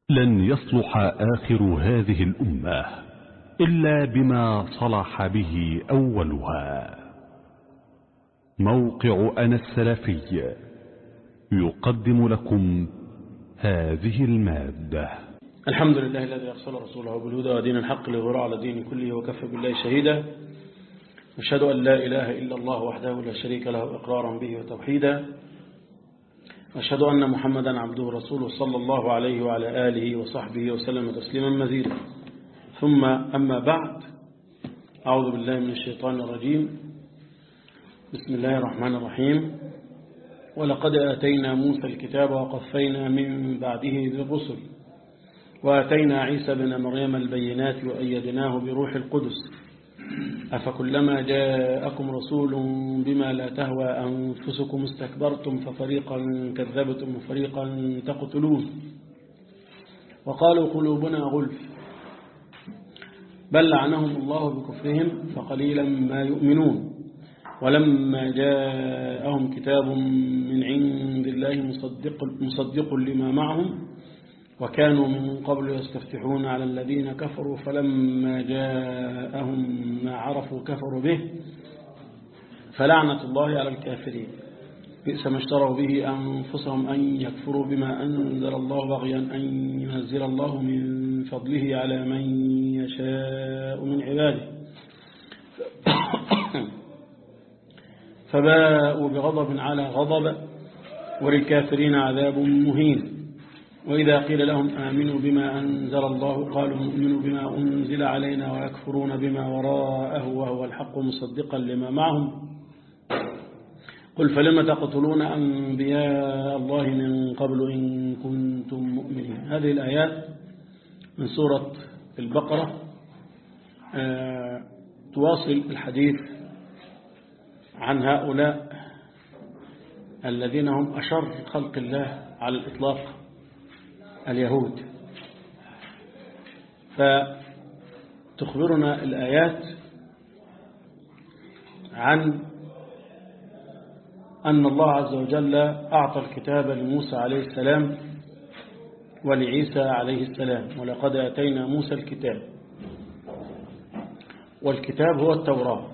لن يصلح آخر هذه الأمة إلا بما صلح به أولها موقع أنا السلفي يقدم لكم هذه المادة الحمد لله الذي أرسل رسوله بالهدى ودين الحق ليظهره على الدين كله وكفى بالله شهيدا أشهد أن لا إله إلا الله وحده لا شريك له إقرارا به وتوحيدا أشهد أن محمدا عبده ورسوله صلى الله عليه وعلى آله وصحبه وسلم تسليما مزيدا ثم أما بعد أعوذ بالله من الشيطان الرجيم بسم الله الرحمن الرحيم ولقد آتينا موسى الكتاب وقفينا من بعده بالرسل وآتينا عيسى بن مريم البينات وأيدناه بروح القدس أفكلما جاءكم رسول بما لا تهوى أنفسكم استكبرتم ففريقا كذبتم وفريقا تقتلون وقالوا قلوبنا غلف بل لعنهم الله بكفرهم فقليلا ما يؤمنون ولما جاءهم كتاب من عند الله مصدق, مصدق لما معهم وكانوا من قبل يستفتحون على الذين كفروا فلما جاءهم ما عرفوا كفروا به فلعنة الله على الكافرين بئس ما اشتروا به أنفسهم أن يكفروا بما أنزل الله بغيا أن ينزل الله من فضله على من يشاء من عباده فباءوا بغضب على غضب وللكافرين عذاب مهين وإذا قيل لهم آمنوا بما أنزل الله قالوا نؤمن بما أنزل علينا ويكفرون بما وراءه وهو الحق مصدقا لما معهم قل فلم تقتلون أنبياء الله من قبل إن كنتم مؤمنين هذه الآيات من سورة البقرة تواصل الحديث عن هؤلاء الذين هم أشر خلق الله على الإطلاق اليهود فتخبرنا الآيات عن أن الله عز وجل أعطى الكتاب لموسى عليه السلام ولعيسى عليه السلام ولقد أتينا موسى الكتاب والكتاب هو التوراة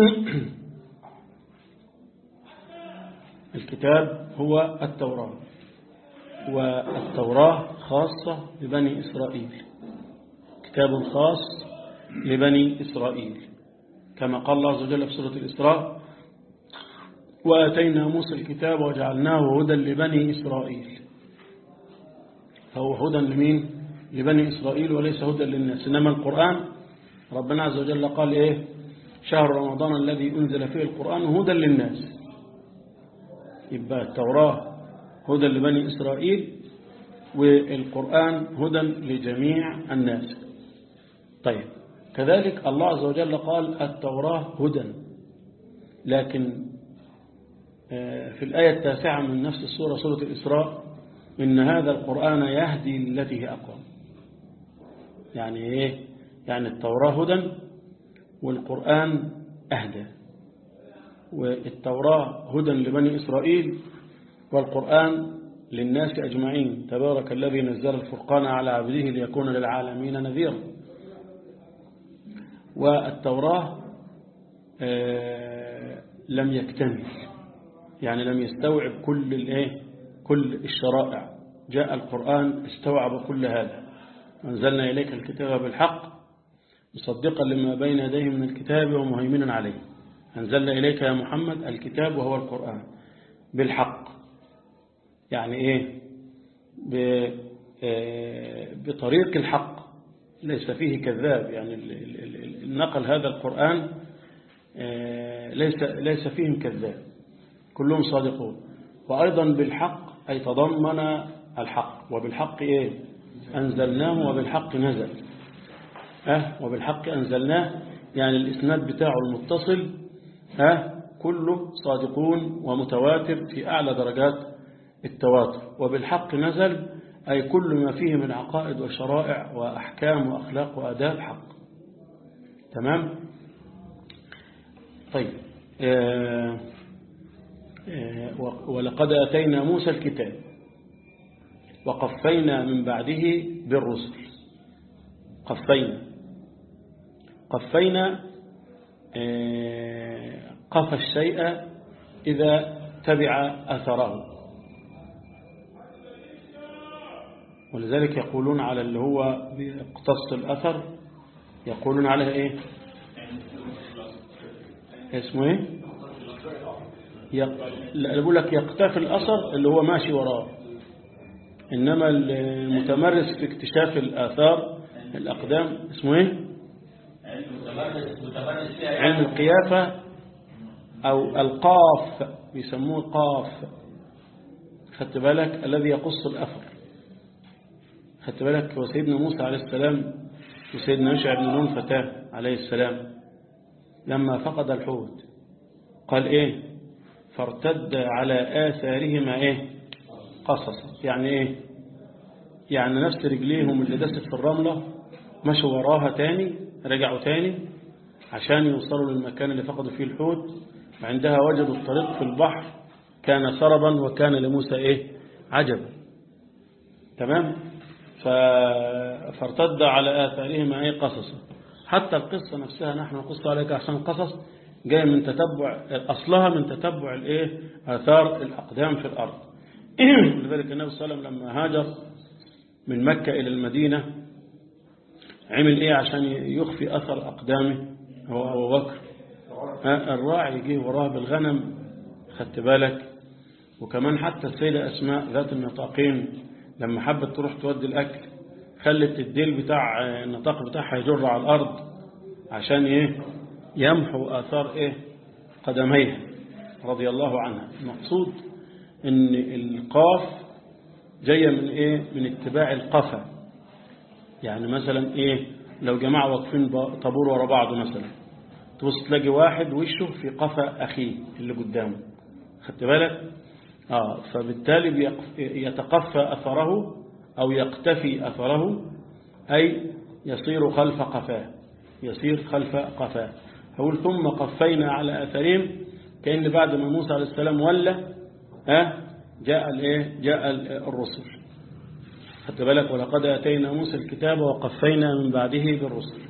الكتاب هو التوراة والتوراة خاصة لبني إسرائيل كتاب خاص لبني إسرائيل كما قال الله عز وجل في سورة الإسراء وآتينا موسى الكتاب وجعلناه هدى لبني إسرائيل فهو هدى لمين لبني إسرائيل وليس هدى للناس إنما القرآن ربنا عز وجل قال إيه شهر رمضان الذي أنزل فيه القرآن هدى للناس يبقى التوراة هدى لبني إسرائيل والقرآن هدى لجميع الناس طيب كذلك الله عز وجل قال التوراة هدى لكن في الآية التاسعة من نفس السورة سورة الإسراء إن هذا القرآن يهدي التي هي أقوى يعني إيه يعني التوراة هدى والقرآن أهدى والتوراة هدى لبني إسرائيل والقرآن للناس أجمعين تبارك الذي نزل الفرقان على عبده ليكون للعالمين نذيرا والتوراة لم يكتمل يعني لم يستوعب كل الايه كل الشرائع جاء القرآن استوعب كل هذا أنزلنا إليك الكتاب بالحق مصدقا لما بين يديه من الكتاب ومهيمنا عليه أنزلنا إليك يا محمد الكتاب وهو القرآن بالحق يعني إيه بطريق الحق ليس فيه كذاب يعني نقل هذا القرآن ليس ليس فيهم كذاب كلهم صادقون وأيضا بالحق أي تضمن الحق وبالحق إيه أنزلناه وبالحق نزل أه وبالحق أنزلناه يعني الإسناد بتاعه المتصل أه كله صادقون ومتواتر في أعلى درجات التواتر وبالحق نزل أي كل ما فيه من عقائد وشرائع وأحكام وأخلاق وأداب حق تمام طيب آه آه ولقد أتينا موسى الكتاب وقفينا من بعده بالرسل قفينا قفينا قف الشيء إذا تبع أثره ولذلك يقولون على اللي هو بيقتص الأثر يقولون عليها إيه اسمه إيه يق... لا بقول لك يقتفي الأثر اللي هو ماشي وراه إنما المتمرس في اكتشاف الآثار الأقدام اسمه إيه علم القيافة أو القاف بيسموه القاف خدت بالك الذي يقص الأثر خدت بالك وسيدنا موسى عليه السلام وسيدنا يشع بن نون فتاه عليه السلام لما فقد الحوت قال إيه فارتد على آثارهما إيه قصص يعني إيه يعني نفس رجليهم اللي دست في الرملة مشوا وراها تاني رجعوا تاني عشان يوصلوا للمكان اللي فقدوا فيه الحوت وعندها وجدوا الطريق في البحر كان سربا وكان لموسى إيه عجبا تمام فارتد على آثارهما أي قصصا حتى القصة نفسها نحن نقص عليك أحسن قصص جاي من تتبع أصلها من تتبع الإيه آثار الأقدام في الأرض لذلك النبي صلى الله عليه وسلم لما هاجر من مكة إلى المدينة عمل إيه عشان يخفي أثر أقدامه هو أبو بكر الراعي يجي وراه بالغنم خدت بالك وكمان حتى السيدة أسماء ذات النطاقين لما حبت تروح تودي الأكل خلت الديل بتاع النطاق بتاعها يجر على الأرض عشان إيه يمحو آثار إيه قدميها رضي الله عنها المقصود إن القاف جاية من إيه من اتباع القفا يعني مثلا إيه لو جماعة واقفين طابور ورا بعض مثلا تبص تلاقي واحد وشه في قفا أخيه اللي قدامه خدت بالك آه فبالتالي يتقفى أثره أو يقتفي أثره أي يصير خلف قفاه يصير خلف قفاه أقول ثم قفينا على أثرهم كأن بعد ما موسى عليه السلام ولى ها جاء الايه جاء الرسل خدت بالك ولقد اتينا موسى الكتاب وقفينا من بعده بالرسل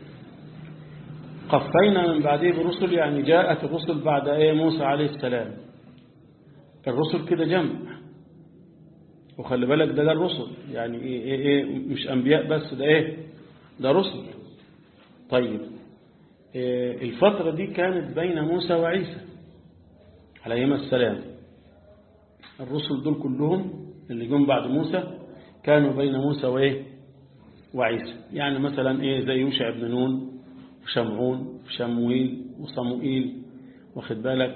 قفينا من بعده بالرسل يعني جاءت الرسل بعد ايه موسى عليه السلام الرسل كده جمع وخلي بالك ده ده الرسل يعني إيه, إيه, إيه مش أنبياء بس ده إيه ده رسل طيب إيه الفترة دي كانت بين موسى وعيسى عليهما السلام الرسل دول كلهم اللي جم بعد موسى كانوا بين موسى وإيه وعيسى يعني مثلا إيه زي يوشع بن نون وشمعون وشمويل وصموئيل واخد بالك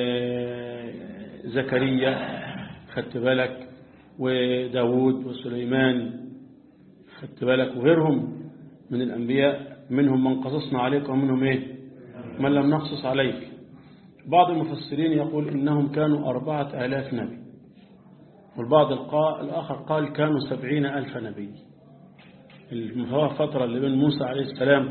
وزكريا خدت بالك وداود وسليمان خدت بالك وغيرهم من الأنبياء منهم من قصصنا عليك ومنهم إيه من لم نقصص عليك بعض المفسرين يقول إنهم كانوا أربعة آلاف نبي والبعض الآخر قال كانوا سبعين ألف نبي الفترة اللي بين موسى عليه السلام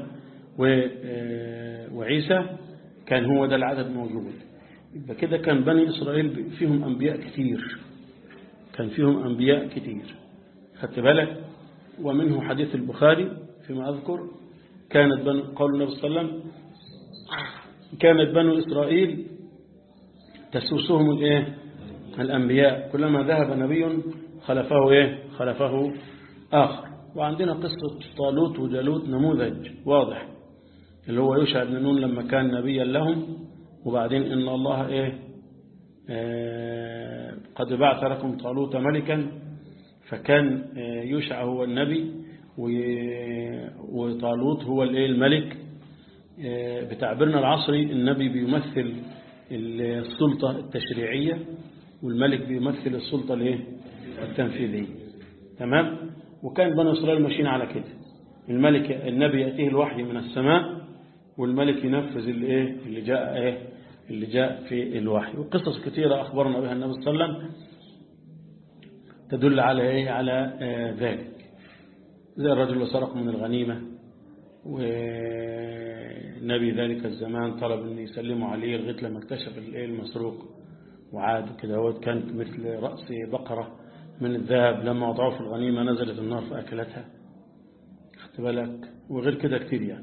وعيسى كان هو ده العدد موجود يبقى كده كان بني إسرائيل فيهم أنبياء كتير كان فيهم أنبياء كتير خدت بالك ومنه حديث البخاري فيما أذكر كانت بنو قول النبي صلى الله عليه وسلم كانت بنو إسرائيل تسوسهم الإيه الأنبياء كلما ذهب نبي خلفه إيه خلفه آخر وعندنا قصة طالوت وجالوت نموذج واضح اللي هو يوشع بن نون لما كان نبيا لهم وبعدين إن الله إيه آه قد بعث لكم طالوت ملكا فكان آه يوشع هو النبي وطالوت هو الايه الملك آه بتعبيرنا العصري النبي بيمثل السلطة التشريعية والملك بيمثل السلطة الايه التنفيذية تمام وكان بنو إسرائيل ماشيين على كده الملك النبي يأتيه الوحي من السماء والملك ينفذ الايه اللي جاء ايه اللي جاء في الوحي وقصص كثيرة أخبرنا بها النبي صلى الله عليه وسلم تدل على ايه على آه ذلك زي الرجل اللي سرق من الغنيمة ونبي ذلك الزمان طلب ان يسلموا عليه لغايه لما اكتشف الايه المسروق وعاد كده هو كانت مثل رأس بقرة من الذهب لما وضعوه في الغنيمة نزلت النار فأكلتها خدت بالك وغير كده كتير يعني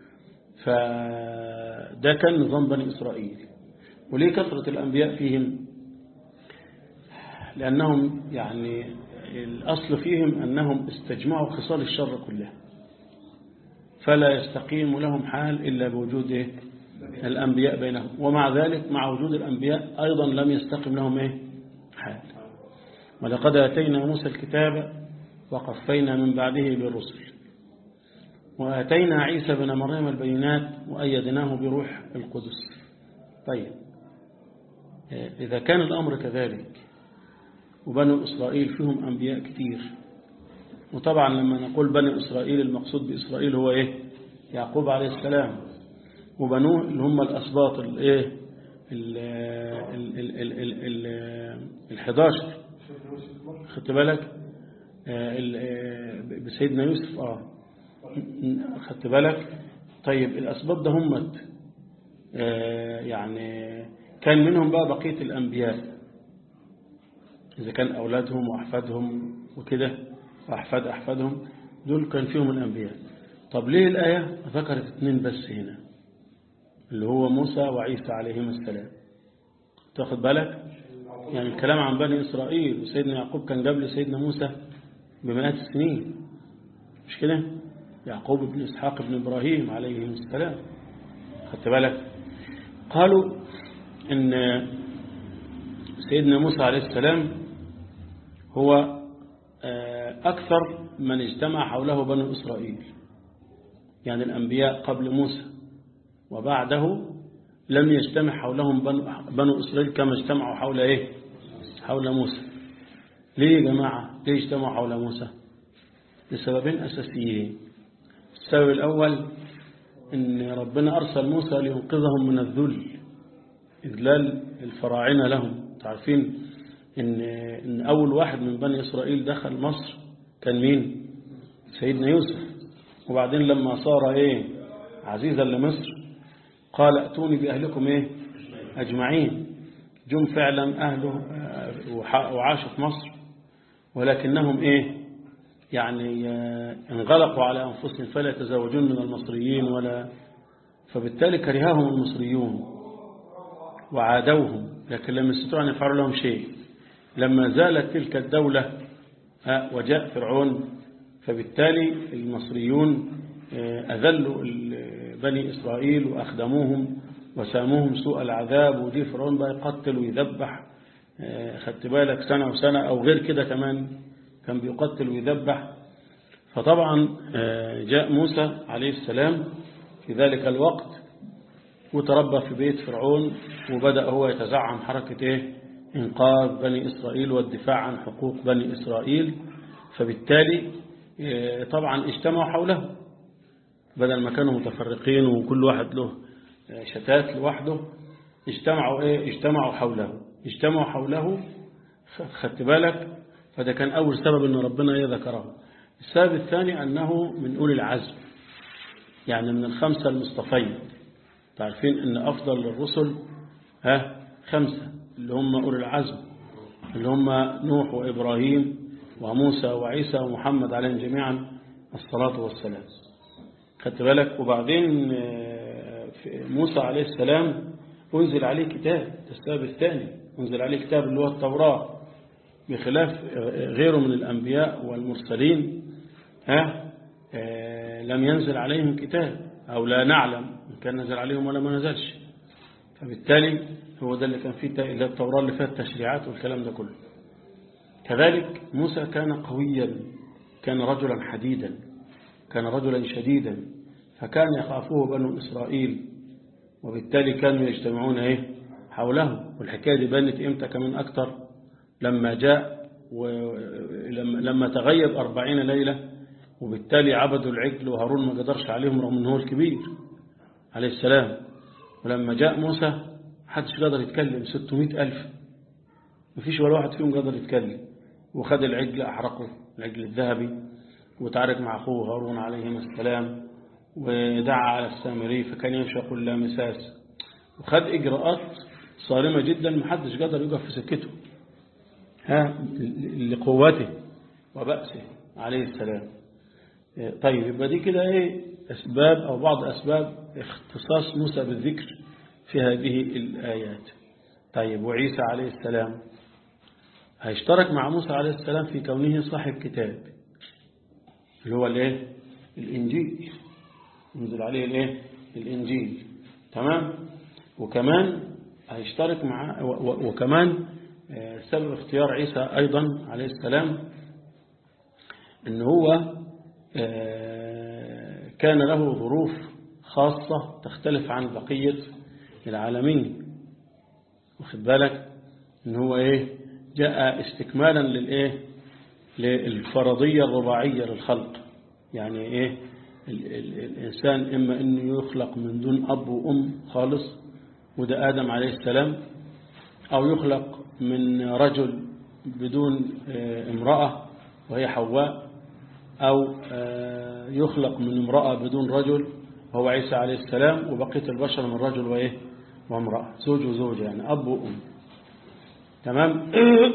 فده كان نظام بني إسرائيل وليه كثرة الأنبياء فيهم لأنهم يعني الأصل فيهم أنهم استجمعوا خصال الشر كلها فلا يستقيم لهم حال إلا بوجود الأنبياء بينهم ومع ذلك مع وجود الأنبياء أيضا لم يستقم لهم إيه حال ولقد أتينا موسى الكتاب وقفينا من بعده بالرسل وآتينا عيسى بن مريم البينات وأيدناه بروح القدس طيب إذا كان الأمر كذلك وبنو إسرائيل فيهم أنبياء كتير وطبعا لما نقول بني إسرائيل المقصود بإسرائيل هو إيه يعقوب عليه السلام وبنوه اللي هم الأسباط الإيه الحداشر خدت بالك بسيدنا يوسف آه خدت بالك طيب الأسباط ده همت يعني كان منهم بقى بقية الأنبياء إذا كان أولادهم وأحفادهم وكده وأحفاد أحفادهم دول كان فيهم الأنبياء طب ليه الآية ذكرت اثنين بس هنا اللي هو موسى وعيسى عليهما السلام تاخد بالك يعني الكلام عن بني إسرائيل وسيدنا يعقوب كان قبل سيدنا موسى بمئات السنين مش كده يعقوب بن إسحاق بن إبراهيم عليهم السلام خدت بالك قالوا إن سيدنا موسى عليه السلام هو أكثر من اجتمع حوله بنو إسرائيل يعني الأنبياء قبل موسى وبعده لم يجتمع حولهم بنو إسرائيل كما اجتمعوا حول إيه حول موسى ليه يا جماعة ليه اجتمعوا حول موسى لسببين أساسيين السبب الأول إن ربنا أرسل موسى لينقذهم من الذل إذلال الفراعنة لهم تعرفين إن, إن أول واحد من بني إسرائيل دخل مصر كان مين سيدنا يوسف وبعدين لما صار إيه عزيزا لمصر قال ائتوني بأهلكم إيه أجمعين جم فعلا أهله وعاشوا في مصر ولكنهم إيه يعني انغلقوا على أنفسهم فلا يتزوجون من المصريين ولا فبالتالي كرههم المصريون وعادوهم لكن لم يستطيعوا أن يفعلوا لهم شيء لما زالت تلك الدولة وجاء فرعون فبالتالي المصريون أذلوا بني إسرائيل وأخدموهم وساموهم سوء العذاب ودي فرعون بقى يقتل ويذبح خدت بالك سنة وسنة أو غير كده كمان كان بيقتل ويذبح فطبعا جاء موسى عليه السلام في ذلك الوقت وتربى في بيت فرعون وبدأ هو يتزعم حركة إيه؟ إنقاذ بني إسرائيل والدفاع عن حقوق بني إسرائيل فبالتالي طبعا اجتمعوا حوله بدل ما كانوا متفرقين وكل واحد له شتات لوحده اجتمعوا ايه اجتمعوا حوله اجتمعوا حوله خدت بالك فده كان أول سبب أن ربنا ايه ذكره السبب الثاني أنه من أولي العزم يعني من الخمسة المصطفين تعرفين أن أفضل الرسل ها خمسة اللي هم أولي العزم اللي هم نوح وإبراهيم وموسى وعيسى ومحمد عليهم جميعا الصلاة والسلام خدت بالك وبعدين موسى عليه السلام أنزل عليه كتاب السبب الثاني أنزل عليه كتاب اللي هو التوراة بخلاف غيره من الأنبياء والمرسلين ها لم ينزل عليهم كتاب أو لا نعلم إن كان نزل عليهم ولا ما نزلش فبالتالي هو ده اللي كان فيه التوراة اللي فيها التشريعات والكلام ده كله كذلك موسى كان قويا كان رجلا حديدا كان رجلا شديدا فكان يخافه بنو إسرائيل وبالتالي كانوا يجتمعون إيه حوله والحكاية دي بانت إمتى كمان أكتر لما جاء ولما تغيب أربعين ليلة وبالتالي عبدوا العجل وهارون ما قدرش عليهم رغم أنه الكبير عليه السلام ولما جاء موسى حدش قدر يتكلم 600 ألف مفيش ولا واحد فيهم قدر يتكلم وخد العجل أحرقه العجل الذهبي وتعارك مع أخوه هارون عليهما السلام ودعا على السامري فكان يمشي يقول لا مساس وخد إجراءات صارمة جدا محدش قدر يقف في سكته ها لقوته وبأسه عليه السلام طيب يبقى دي كده ايه أسباب أو بعض أسباب اختصاص موسى بالذكر في هذه الآيات طيب وعيسى عليه السلام هيشترك مع موسى عليه السلام في كونه صاحب كتاب اللي هو الايه الإنجيل ينزل عليه الايه الإنجيل تمام وكمان هيشترك مع وكمان سبب اختيار عيسى أيضا عليه السلام ان هو كان له ظروف خاصة تختلف عن بقية العالمين واخد بالك ان هو ايه جاء استكمالا للايه للفرضية الرباعية للخلق يعني ايه ال ال الإنسان إما أنه يخلق من دون أب وأم خالص وده آدم عليه السلام أو يخلق من رجل بدون امرأة وهي حواء أو يخلق من امرأة بدون رجل وهو عيسى عليه السلام وبقية البشر من رجل وإيه وامرأة زوج وزوجة يعني أب وأم تمام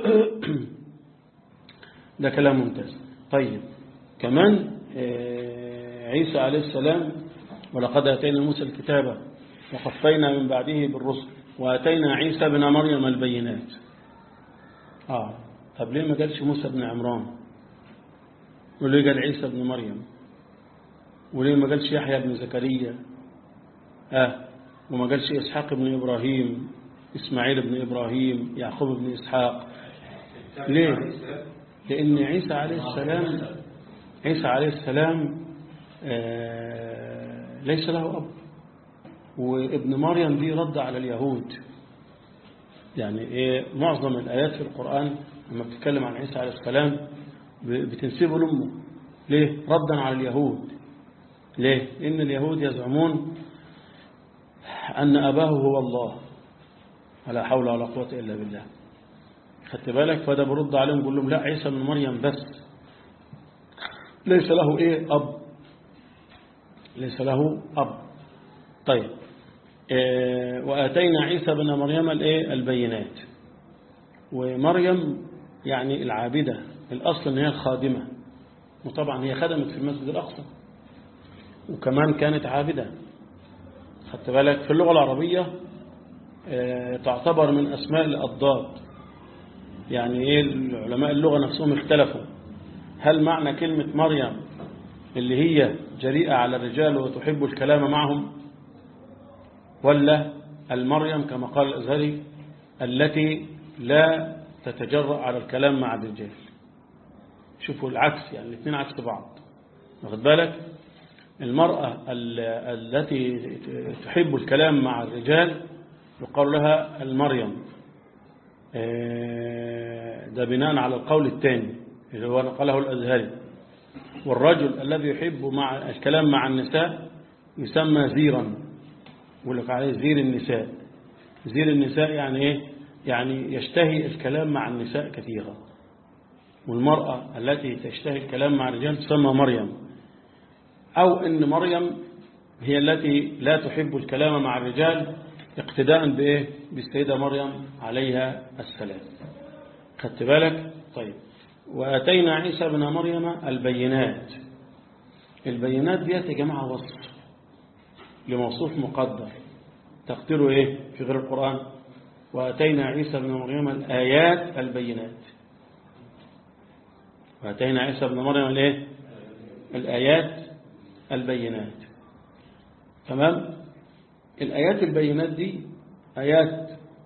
ده كلام ممتاز طيب كمان عيسى عليه السلام ولقد أتينا موسى الكتاب وقفينا من بعده بالرسل وأتينا عيسى بن مريم البينات آه طب ليه ما قالش موسى بن عمران وليه قال عيسى بن مريم وليه ما قالش يحيى بن زكريا آه وما قالش إسحاق بن إبراهيم إسماعيل بن إبراهيم يعقوب بن إسحاق ليه لأن عيسى عليه السلام عيسى عليه السلام آه ليس له أب وابن مريم دي رد على اليهود يعني إيه معظم الآيات في القرآن لما بتتكلم عن عيسى عليه السلام بتنسبه لأمه ليه ردا على اليهود ليه إن اليهود يزعمون أن أباه هو الله ولا حول ولا قوة إلا بالله خدت بالك فده برد عليهم يقول لهم لا عيسى من مريم بس ليس له إيه أب ليس له أب طيب إيه وآتينا عيسى بن مريم الإيه البينات ومريم يعني العابدة الأصل أن هي الخادمة وطبعا هي خدمت في المسجد الأقصى وكمان كانت عابدة خدت بالك في اللغة العربية إيه تعتبر من أسماء الأضداد يعني إيه علماء اللغة نفسهم اختلفوا هل معنى كلمة مريم اللي هي جريئة على الرجال وتحب الكلام معهم ولا المريم كما قال الأزهري التي لا تتجرأ على الكلام مع الرجال شوفوا العكس يعني الاثنين عكس بعض واخد بالك المرأة التي تحب الكلام مع الرجال يقال لها المريم ده بناء على القول الثاني اللي هو نقله الأزهري والرجل الذي يحب مع الكلام مع النساء يسمى زيرا يقول لك عليه زير النساء زير النساء يعني ايه يعني يشتهي الكلام مع النساء كثيرا والمرأة التي تشتهي الكلام مع الرجال تسمى مريم أو أن مريم هي التي لا تحب الكلام مع الرجال اقتداء بإيه بالسيدة مريم عليها السلام خدت بالك طيب وأتينا عيسى بن مريم البينات البينات ديت يا جماعة وصف لموصوف مقدر تقديره ايه في غير القرآن وأتينا عيسى بن مريم الآيات البينات وأتينا عيسى بن مريم الايه الآيات البينات تمام الآيات البينات دي آيات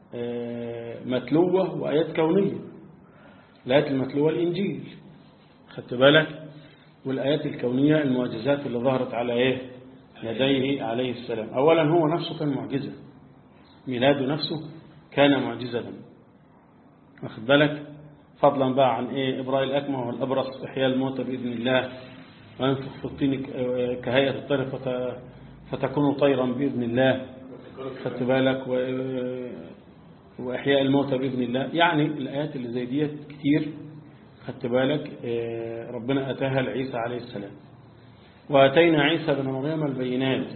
متلوة وآيات كونية الآيات المتلوة الإنجيل خدت بالك والآيات الكونية المعجزات اللي ظهرت على إيه يديه عليه السلام أولا هو نفسه كان معجزة ميلاده نفسه كان معجزة واخد بالك فضلا بقى عن إيه إبراء الأكمه والأبرص إحياء الموتى بإذن الله وينفخ في الطين كهيئة الطير فتكون طيرا بإذن الله خدت بالك و... وإحياء الموتى بإذن الله يعني الآيات اللي زي ديت كتير خدت بالك ربنا أتاها لعيسى عليه السلام وأتينا عيسى بن مريم البينات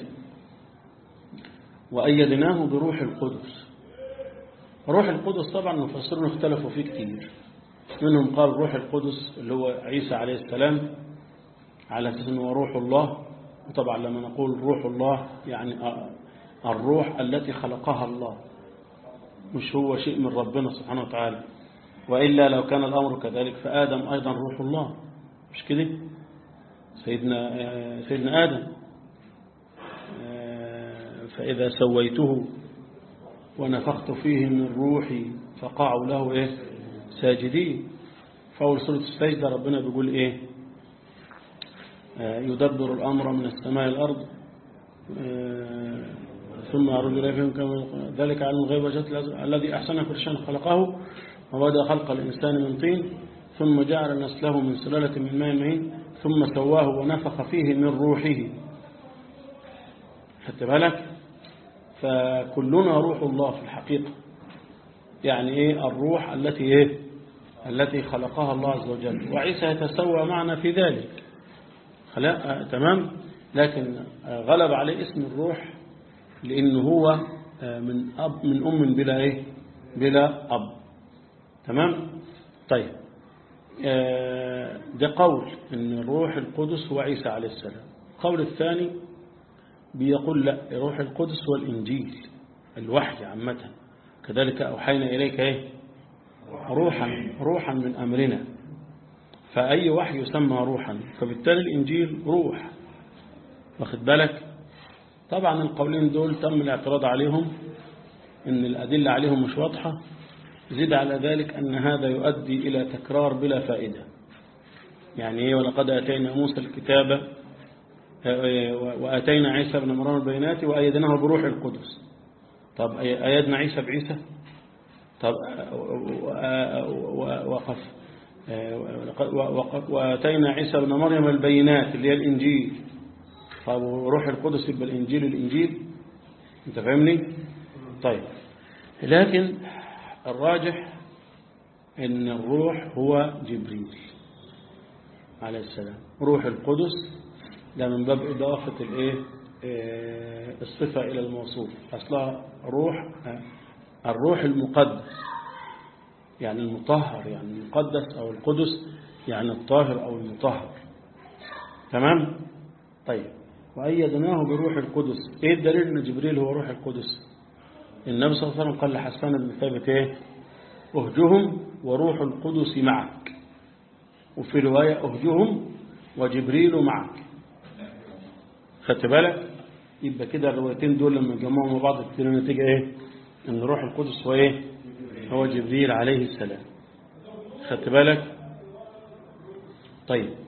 وأيدناه بروح القدس روح القدس طبعا المفسرون اختلفوا فيه كتير منهم قال روح القدس اللي هو عيسى عليه السلام على أساس أنه روح الله وطبعا لما نقول روح الله يعني الروح التي خلقها الله مش هو شيء من ربنا سبحانه وتعالى وإلا لو كان الأمر كذلك فآدم أيضا روح الله مش كده سيدنا, سيدنا آدم فإذا سويته ونفخت فيه من روحي فقعوا له إيه ساجدين فأول سورة السجدة ربنا بيقول إيه يدبر الأمر من السماء الأرض ثم أرد إليهم كما ذلك علم الغيب وجهة الذي أحسن كل شيء خلقه وبدأ خلق الإنسان من طين ثم جعل نسله من سلالة من ماء مهين ثم سواه ونفخ فيه من روحه خدت بالك فكلنا روح الله في الحقيقة يعني إيه الروح التي إيه التي خلقها الله عز وجل وعيسى يتسوى معنا في ذلك خلق تمام لكن غلب عليه اسم الروح لأنه هو من أب من أم بلا إيه بلا أب تمام طيب ده قول ان الروح القدس هو عيسى عليه السلام القول الثاني بيقول لا روح القدس هو الإنجيل الوحي عامة كذلك أوحينا إليك إيه روحا روحا من أمرنا فأي وحي يسمى روحا فبالتالي الإنجيل روح واخد بالك طبعا القولين دول تم الاعتراض عليهم ان الأدلة عليهم مش واضحة زد على ذلك أن هذا يؤدي إلى تكرار بلا فائدة يعني ايه ولقد أتينا موسى الكتاب وأتينا عيسى بن مريم البينات وأيدناه بروح القدس طب أيدنا عيسى بعيسى طب وقف وأتينا عيسى بن مريم البينات اللي هي الإنجيل طب وروح القدس يبقى الإنجيل الإنجيل أنت فاهمني طيب لكن الراجح ان الروح هو جبريل عليه السلام روح القدس ده من باب إضافة الايه الصفة إلى الموصوف أصلها روح الروح المقدس يعني المطهر يعني المقدس أو القدس يعني الطاهر أو المطهر تمام طيب وأيدناه بروح القدس إيه الدليل أن جبريل هو روح القدس النبي صلى الله عليه وسلم قال لحسان بن ثابت ايه اهجهم وروح القدس معك وفي رواية اهجهم وجبريل معك خدت بالك يبقى كده الروايتين دول لما جمعوا مع بعض تصير النتيجة ايه ان روح القدس هو ايه هو جبريل عليه السلام خدت بالك طيب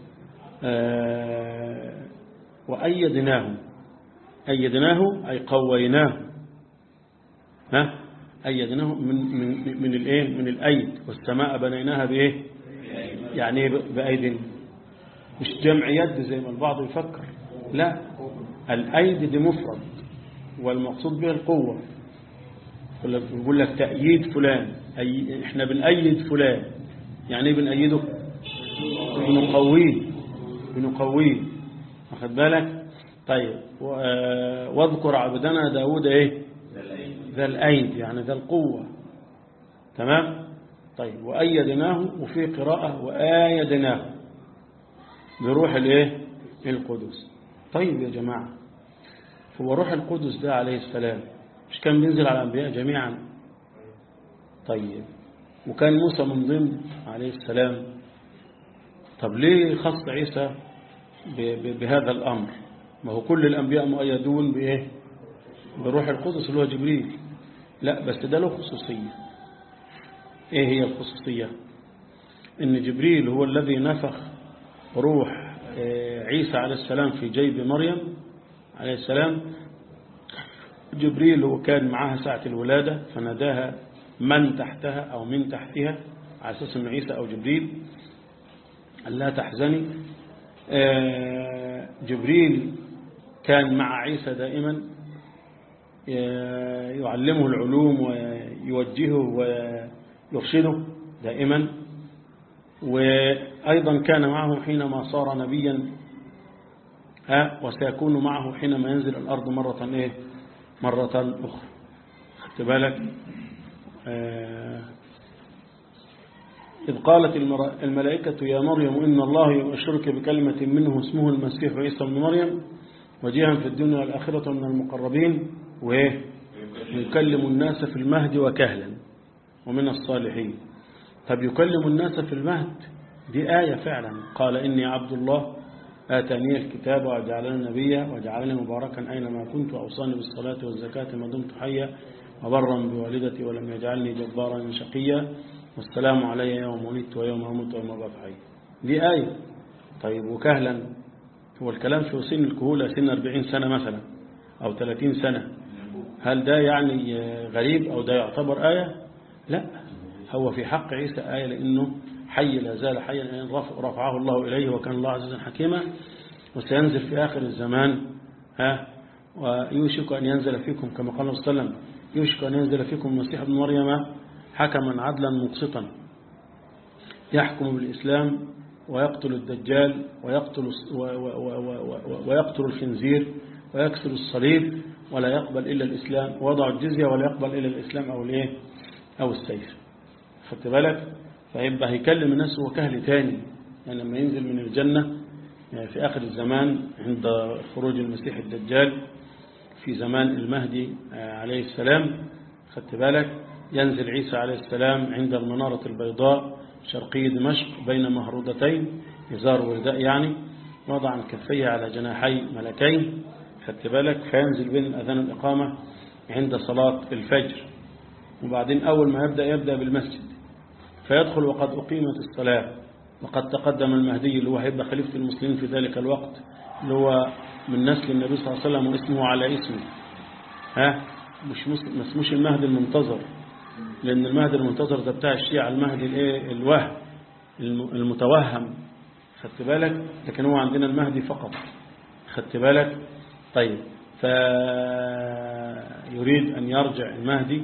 آه وأيدناه أيدناه أي قويناه ها أيدناه من من من الايه من الأيد والسماء بنيناها بايه يعني ايه بأيد مش جمع يد زي ما البعض يفكر لا الأيد دي مفرد والمقصود بها القوة يقول لك تأييد فلان أي احنا بنأيد فلان يعني ايه بنأيده بنقويه بنقويه واخد بالك طيب واذكر عبدنا داود ايه ذا الأيد يعني ذا القوة تمام طيب وأيدناه وفي قراءة وآيدناه بروح الايه القدس طيب يا جماعة هو روح القدس ده عليه السلام مش كان بينزل على الأنبياء جميعا طيب وكان موسى من ضمن عليه السلام طب ليه خص عيسى بهذا الأمر ما هو كل الأنبياء مؤيدون بإيه بروح القدس اللي هو جبريل لا بس ده له خصوصية ايه هي الخصوصية ان جبريل هو الذي نفخ روح عيسى عليه السلام في جيب مريم عليه السلام جبريل هو كان معها ساعة الولادة فناداها من تحتها أو من تحتها على أساس أن عيسى أو جبريل لا تحزني جبريل كان مع عيسى دائما يعلمه العلوم ويوجهه ويرشده دائما وأيضا كان معه حينما صار نبيا وسيكون معه حينما ينزل الأرض مرة إيه مرة أخرى خدت بالك إذ قالت الملائكة يا مريم إن الله يبشرك بكلمة منه اسمه المسيح عيسى بن مريم وجيها في الدنيا والآخرة من المقربين وإيه يكلم الناس في المهد وكهلا ومن الصالحين طب يكلم الناس في المهد دي آية فعلا قال إني عبد الله آتاني الكتاب وجعلني نبيا وجعلني مباركا أينما كنت وأوصاني بالصلاة والزكاة ما دمت حيا وبرا بوالدتي ولم يجعلني جبارا شقيا والسلام علي يوم ولدت ويوم أموت ويوم أبعث حي دي آية طيب وكهلا هو الكلام في سن الكهولة سن 40 سنة مثلا أو 30 سنة هل ده يعني غريب أو ده يعتبر آية لا هو في حق عيسى آية لأنه حي لا زال حيا لأن رفعه الله إليه وكان الله عزيزا حكيما وسينزل في آخر الزمان ها ويوشك أن ينزل فيكم كما قال الله صلى الله عليه وسلم يوشك أن ينزل فيكم المسيح ابن مريم حكما عدلا مقسطا يحكم بالإسلام ويقتل الدجال ويقتل, ويقتل الخنزير ويكسر الصليب ولا يقبل إلا الإسلام ووضع الجزية ولا يقبل إلا الإسلام أو الإيه أو السيف خدت بالك فيبقى هيكلم الناس هو كهل تاني يعني لما ينزل من الجنة يعني في آخر الزمان عند خروج المسيح الدجال في زمان المهدي عليه السلام خدت بالك ينزل عيسى عليه السلام عند المنارة البيضاء شرقي دمشق بين مهرودتين إزار ورداء يعني وضع كفيه على جناحي ملكين خدت بالك فينزل بين أذان الإقامة عند صلاة الفجر وبعدين أول ما يبدأ يبدأ بالمسجد فيدخل وقد أقيمت الصلاة وقد تقدم المهدي اللي هو هيبقى خليفة المسلمين في ذلك الوقت اللي هو من نسل النبي صلى الله عليه وسلم واسمه على اسمه ها مش ما اسموش المهدي المنتظر لأن المهدي المنتظر ده بتاع الشيعة المهدي الايه الوهم المتوهم خدت بالك لكن هو عندنا المهدي فقط خدت بالك طيب فيريد أن يرجع المهدي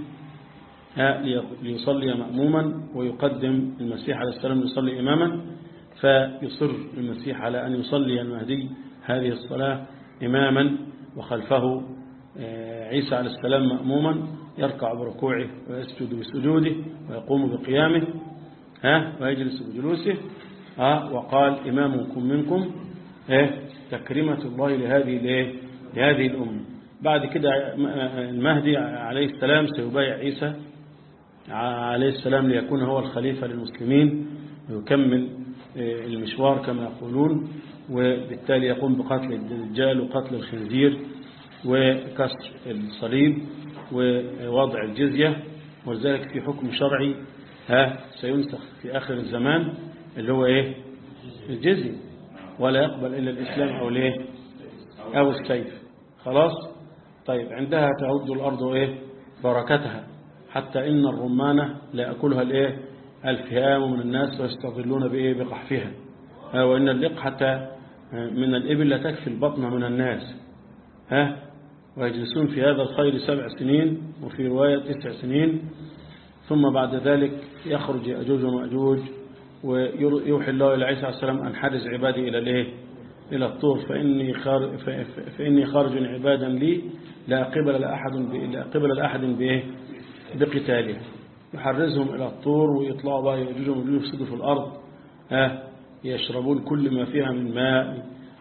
ليصلي مأموما ويقدم المسيح عليه السلام ليصلي إماما فيصر المسيح على أن يصلي المهدي هذه الصلاة إماما وخلفه عيسى عليه السلام مأموما يركع بركوعه ويسجد بسجوده ويقوم بقيامه ها ويجلس بجلوسه ها وقال إمامكم منكم تكريمة الله لهذه لهذه الأمة بعد كده المهدي عليه السلام سيبايع عيسى عليه السلام ليكون هو الخليفة للمسلمين ويكمل المشوار كما يقولون وبالتالي يقوم بقتل الدجال وقتل الخنزير وكسر الصليب ووضع الجزية ولذلك في حكم شرعي ها سينسخ في آخر الزمان اللي هو ايه الجزية ولا يقبل إلا الإسلام أو الايه أو السيف خلاص طيب عندها تعود الأرض ايه بركتها حتى إن الرمانة لا يأكلها الايه الفهام من الناس ويستظلون بإيه بقحفها وإن اللقحة من الإبل لا تكفي البطن من الناس ها ويجلسون في هذا الخير سبع سنين وفي رواية تسع سنين ثم بعد ذلك يخرج يأجوج ومأجوج ويوحي الله إلى عيسى عليه السلام أن حرز عبادي إلى الايه إلى الطور فإني خارج, فإني خارج عبادا لي لا قبل لأحد لا قبل لأحد بإيه بقتاله يحرزهم إلى الطور ويطلعوا بقى يأجوج ويفسدوا في الأرض ها يشربون كل ما فيها من ماء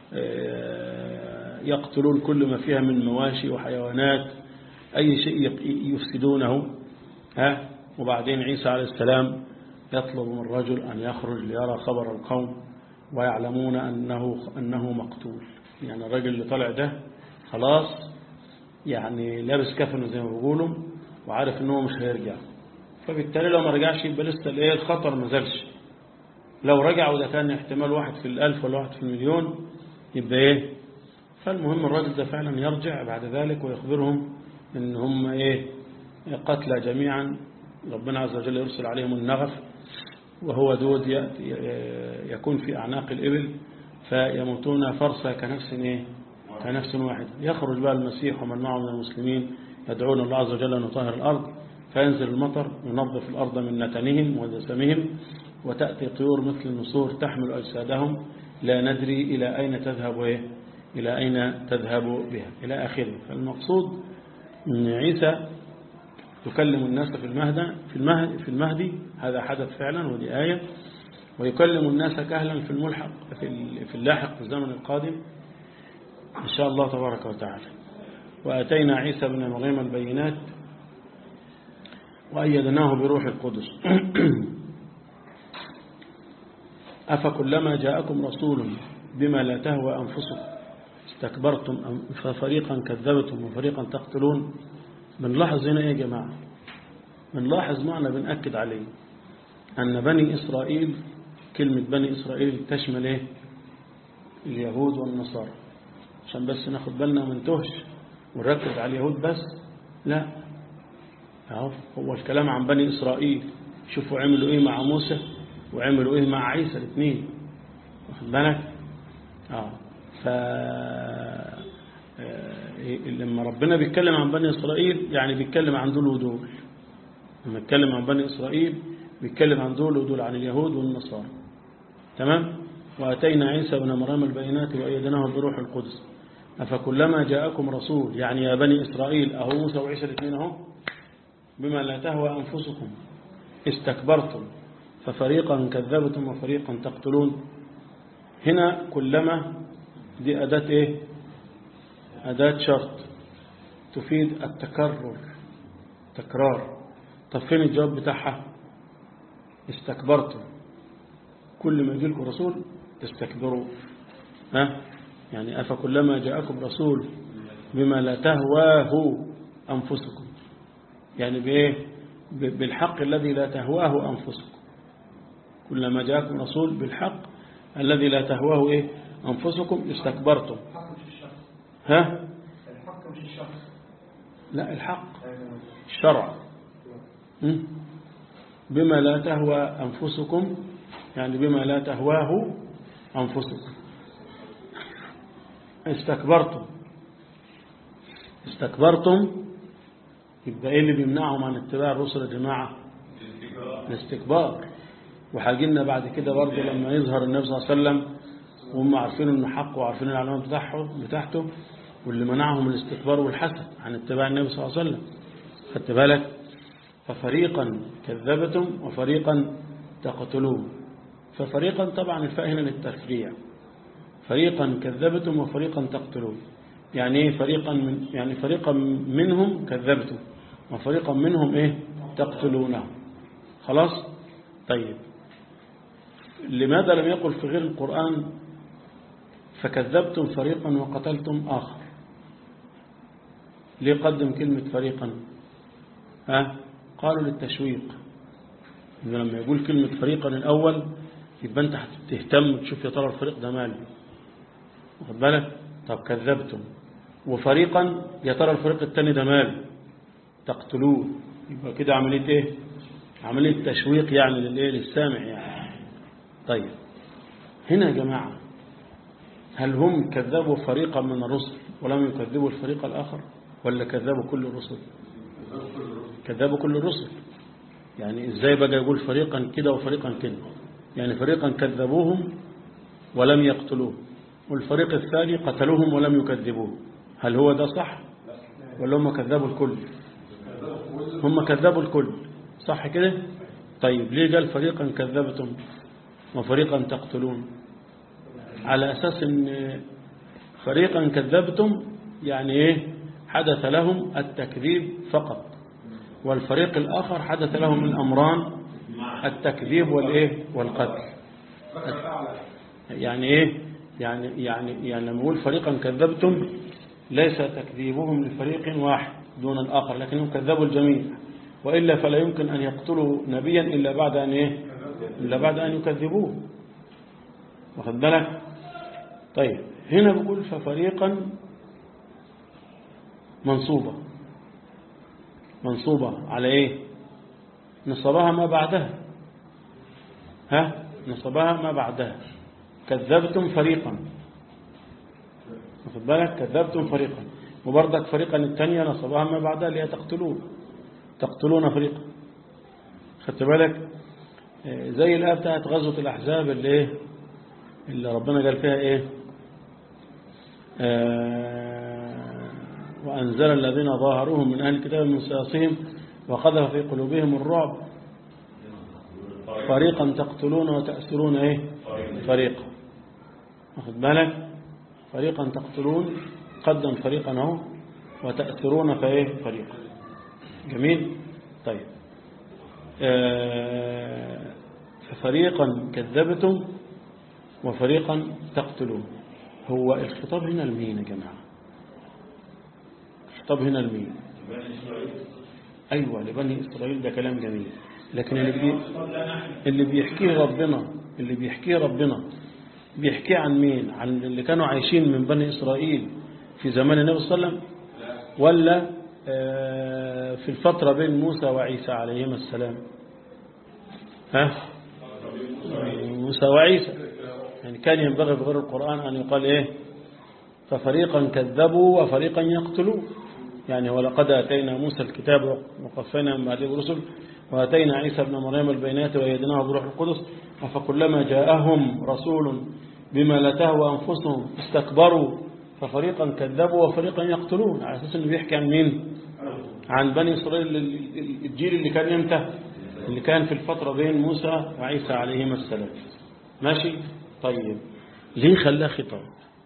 يقتلون كل ما فيها من مواشي وحيوانات أي شيء يفسدونه ها وبعدين عيسى عليه السلام يطلب من الرجل أن يخرج ليرى خبر القوم ويعلمون أنه, أنه مقتول يعني الرجل اللي طلع ده خلاص يعني لابس كفنه زي ما بيقولوا وعارف أنه مش هيرجع فبالتالي لو ما رجعش يبقى لسه الايه الخطر ما زالش لو رجع وده كان احتمال واحد في الألف ولا واحد في المليون يبقى ايه فالمهم الراجل ده فعلا يرجع بعد ذلك ويخبرهم ان هم ايه قتلى جميعا ربنا عز وجل يرسل عليهم النغف وهو دود يكون في أعناق الإبل فيموتون فرسا كنفس إيه؟ كنفس واحد يخرج بقى المسيح ومن معه من المسلمين يدعون الله عز وجل أن يطهر الأرض فينزل المطر ينظف الأرض من نتنهم ودسمهم وتأتي طيور مثل النسور تحمل أجسادهم لا ندري إلى أين تذهب إيه؟ إلى أين تذهب بها إلى آخره فالمقصود أن عيسى يكلم الناس في المهد في المهد في المهدي هذا حدث فعلا ودي آية ويكلم الناس كهلا في الملحق في في اللاحق في الزمن القادم إن شاء الله تبارك وتعالى وأتينا عيسى بن مريم البينات وأيدناه بروح القدس أفكلما جاءكم رسول بما لا تهوى أنفسكم استكبرتم ففريقا كذبتم وفريقا تقتلون بنلاحظ هنا إيه يا جماعة بنلاحظ معنى بنأكد عليه أن بني إسرائيل كلمة بني إسرائيل تشمل إيه اليهود والنصارى عشان بس ناخد بالنا من تهش ونركز على اليهود بس لا أهو هو الكلام عن بني إسرائيل شوفوا عملوا إيه مع موسى وعملوا إيه مع عيسى الاثنين واخد بالك آه ف لما ربنا بيتكلم عن بني إسرائيل يعني بيتكلم عن دول ودول لما يتكلم عن بني إسرائيل بيتكلم عن دول ودول عن اليهود والنصارى تمام وأتينا عيسى بن مريم البينات وأيدناه بروح القدس أفكلما جاءكم رسول يعني يا بني إسرائيل أهو موسى وعيسى الاثنين أهو بما لا تهوى أنفسكم استكبرتم ففريقا كذبتم وفريقا تقتلون هنا كلما دي أداة إيه أداة شرط تفيد التكرر تكرار طب فين الجواب بتاعها استكبرتم كل ما يجي لكم رسول تستكبروا ها يعني أفكلما جاءكم رسول بما لا تهواه أنفسكم يعني بإيه بالحق الذي لا تهواه أنفسكم كلما جاءكم رسول بالحق الذي لا تهواه إيه أنفسكم استكبرتم ها الحق مش الشخص لا الحق الشرع بما لا تهوى أنفسكم يعني بما لا تهواه أنفسكم استكبرتم استكبرتم يبقى ايه اللي بيمنعهم عن اتباع الرسل يا جماعة الاستكبار وحاجلنا بعد كده برضه لما يظهر النبي صلى الله عليه وسلم وهم عارفين انه حق وعارفين العلامات بتاعته بتاعته واللي منعهم الاستكبار والحسد عن اتباع النبي صلى الله عليه وسلم خدت بالك ففريقا كذبتم وفريقا تقتلون ففريقا طبعا الفاء هنا للتفريع فريقا كذبتم وفريقا تقتلون يعني ايه فريقا من يعني فريقا منهم كذبتم وفريقا منهم ايه تقتلونهم خلاص طيب لماذا لم يقل في غير القرآن فكذبتم فريقا وقتلتم آخر ليه قدم كلمة فريقا ها قالوا للتشويق إذا لما يقول كلمة فريقا الأول يبقى أنت هتهتم تشوف يا ترى الفريق ده ماله واخد بالك طب كذبتم وفريقا يا ترى الفريق الثاني ده ماله تقتلوه يبقى كده عملية ايه عملية تشويق يعني للايه للسامع يعني طيب هنا يا جماعة هل هم كذبوا فريقا من الرسل ولم يكذبوا الفريق الآخر ولا كذبوا كل الرسل كذبوا كل الرسل يعني ازاي بقى يقول فريقا كده وفريقا كده يعني فريقا كذبوهم ولم يقتلوه والفريق الثاني قتلوهم ولم يكذبوه هل هو ده صح ولا هم كذبوا الكل هم كذبوا الكل صح كده طيب ليه قال فريقا كذبتم وفريقا تقتلون على أساس ان فريقا كذبتم يعني ايه حدث لهم التكذيب فقط والفريق الآخر حدث لهم الأمران التكذيب والإيه والقتل يعني إيه يعني يعني يعني لما نقول فريقا كذبتم ليس تكذيبهم لفريق واحد دون الآخر لكنهم كذبوا الجميع وإلا فلا يمكن أن يقتلوا نبيا إلا بعد أن إيه إلا بعد أن يكذبوه واخد بالك طيب هنا بقول ففريقا منصوبة منصوبة على ايه نصبها ما بعدها ها نصبها ما بعدها كذبتم فريقا واخد بالك كذبتم فريقا وبرضك فريقا الثانية نصبها ما بعدها اللي هي تقتلون تقتلون فريقا خدت بالك زي الآية بتاعت غزوة الأحزاب اللي ايه اللي ربنا قال فيها ايه آه وأنزل الذين ظاهروهم من أهل الكتاب من سياصهم وقذف في قلوبهم الرعب فريقا تقتلون وتأسرون ايه فريقا واخد بالك فريقا تقتلون قدم فريقا اهو وتأثرون فايه فريقا جميل طيب آه ففريقا كذبتم وفريقا تقتلون هو الخطاب هنا لمين يا جماعة الخطاب هنا لمين أيوة لبني إسرائيل ده كلام جميل لكن اللي, بي... اللي بيحكيه ربنا اللي بيحكيه ربنا بيحكيه عن مين عن اللي كانوا عايشين من بني إسرائيل في زمان النبي صلى الله عليه وسلم ولا في الفترة بين موسى وعيسى عليهما السلام ها موسى وعيسى يعني كان ينبغي في غير القرآن أن يقال إيه ففريقا كذبوا وفريقا يقتلون يعني ولقد أتينا موسى الكتاب وقفينا من بعده الرسل وأتينا عيسى ابن مريم البينات وأيدناه بروح القدس فكلما جاءهم رسول بما لا تهوى أنفسهم استكبروا ففريقا كذبوا وفريقا يقتلون على أساس أنه بيحكي عن مين عن بني إسرائيل الجيل اللي كان يمتى اللي كان في الفترة بين موسى وعيسى عليهما السلام ماشي طيب ليه خلاه خطاب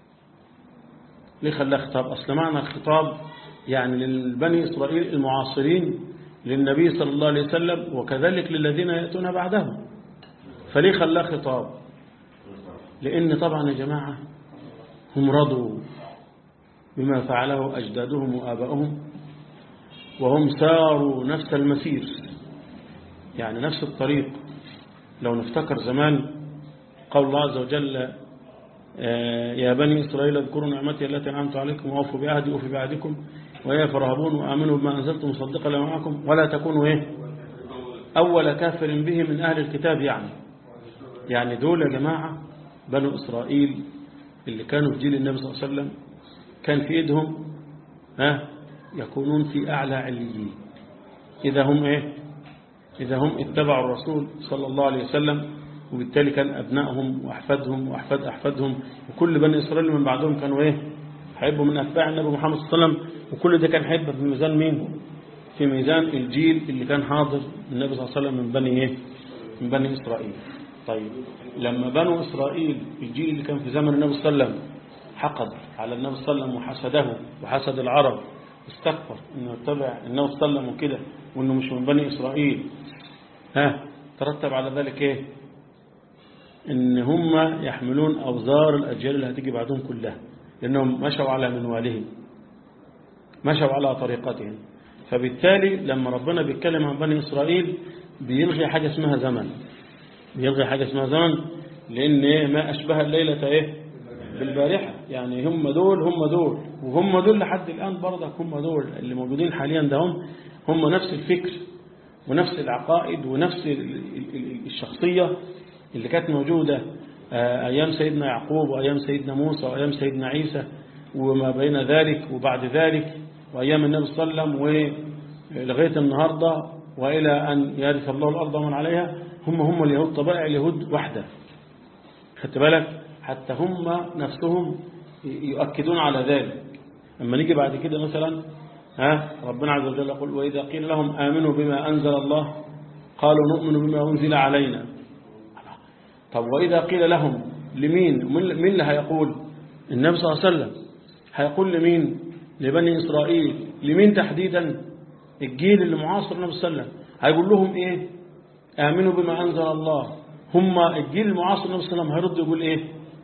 ليه خلاه خطاب أصل معنى الخطاب يعني للبني إسرائيل المعاصرين للنبي صلى الله عليه وسلم وكذلك للذين يأتون بعدهم فليه خلاه خطاب لأن طبعا يا جماعة هم رضوا بما فعله أجدادهم وآباؤهم وهم ساروا نفس المسير يعني نفس الطريق لو نفتكر زمان قول الله عز وجل يا بني إسرائيل اذكروا نعمتي التي أنعمت عليكم وأوفوا بعهدي وفي بعهدكم ويا فرهبون وآمنوا بما أنزلت مصدقا لما معكم ولا تكونوا إيه أول كافر به من أهل الكتاب يعني يعني دول يا جماعة بنو إسرائيل اللي كانوا في جيل النبي صلى الله عليه وسلم كان في إيدهم ها يكونون في أعلى عليين إذا هم إيه إذا هم اتبعوا الرسول صلى الله عليه وسلم وبالتالي كان أبنائهم وأحفادهم وأحفاد أحفادهم وكل بني إسرائيل من بعدهم كانوا إيه هيبقوا من أتباع النبي محمد صلى الله عليه وسلم وكل ده كان هيبقى في ميزان مين في ميزان الجيل اللي كان حاضر النبي صلى الله عليه وسلم من بني إيه من بني إسرائيل طيب لما بنو إسرائيل الجيل اللي كان في زمن النبي صلى الله عليه وسلم حقد على النبي صلى الله عليه وسلم وحسده وحسد العرب استكبر انه يتبع النبي صلى الله عليه وسلم وكده وانه مش من بني إسرائيل ها ترتب على ذلك ايه ان هم يحملون أوزار الأجيال اللي هتيجي بعدهم كلها لأنهم مشوا على منوالهم مشوا على طريقتهم فبالتالي لما ربنا بيتكلم عن بني إسرائيل بيلغي حاجة اسمها زمن بيلغي حاجة اسمها زمن لأن ما أشبه الليلة إيه بالبارحة يعني هم دول هم دول وهم دول لحد الآن برضك هم دول اللي موجودين حاليا ده هم هم نفس الفكر ونفس العقائد ونفس الشخصية اللي كانت موجودة أيام سيدنا يعقوب وأيام سيدنا موسى وأيام سيدنا عيسى وما بين ذلك وبعد ذلك وأيام النبي صلى الله عليه وسلم ولغاية النهاردة وإلى أن يرث الله الأرض ومن عليها هم هم اليهود طبائع اليهود واحدة خدت بالك حتى هم نفسهم يؤكدون على ذلك لما نيجي بعد كده مثلا ها ربنا عز وجل يقول وإذا قيل لهم آمنوا بما أنزل الله قالوا نؤمن بما أنزل علينا طب وإذا قيل لهم لمين مين اللي هيقول النبي صلى الله عليه وسلم هيقول لمين لبني إسرائيل لمين تحديدا الجيل اللي معاصر النبي صلى الله عليه وسلم هيقول لهم إيه آمنوا بما أنزل الله هم الجيل المعاصر النبي صلى الله عليه وسلم هيرد يقول إيه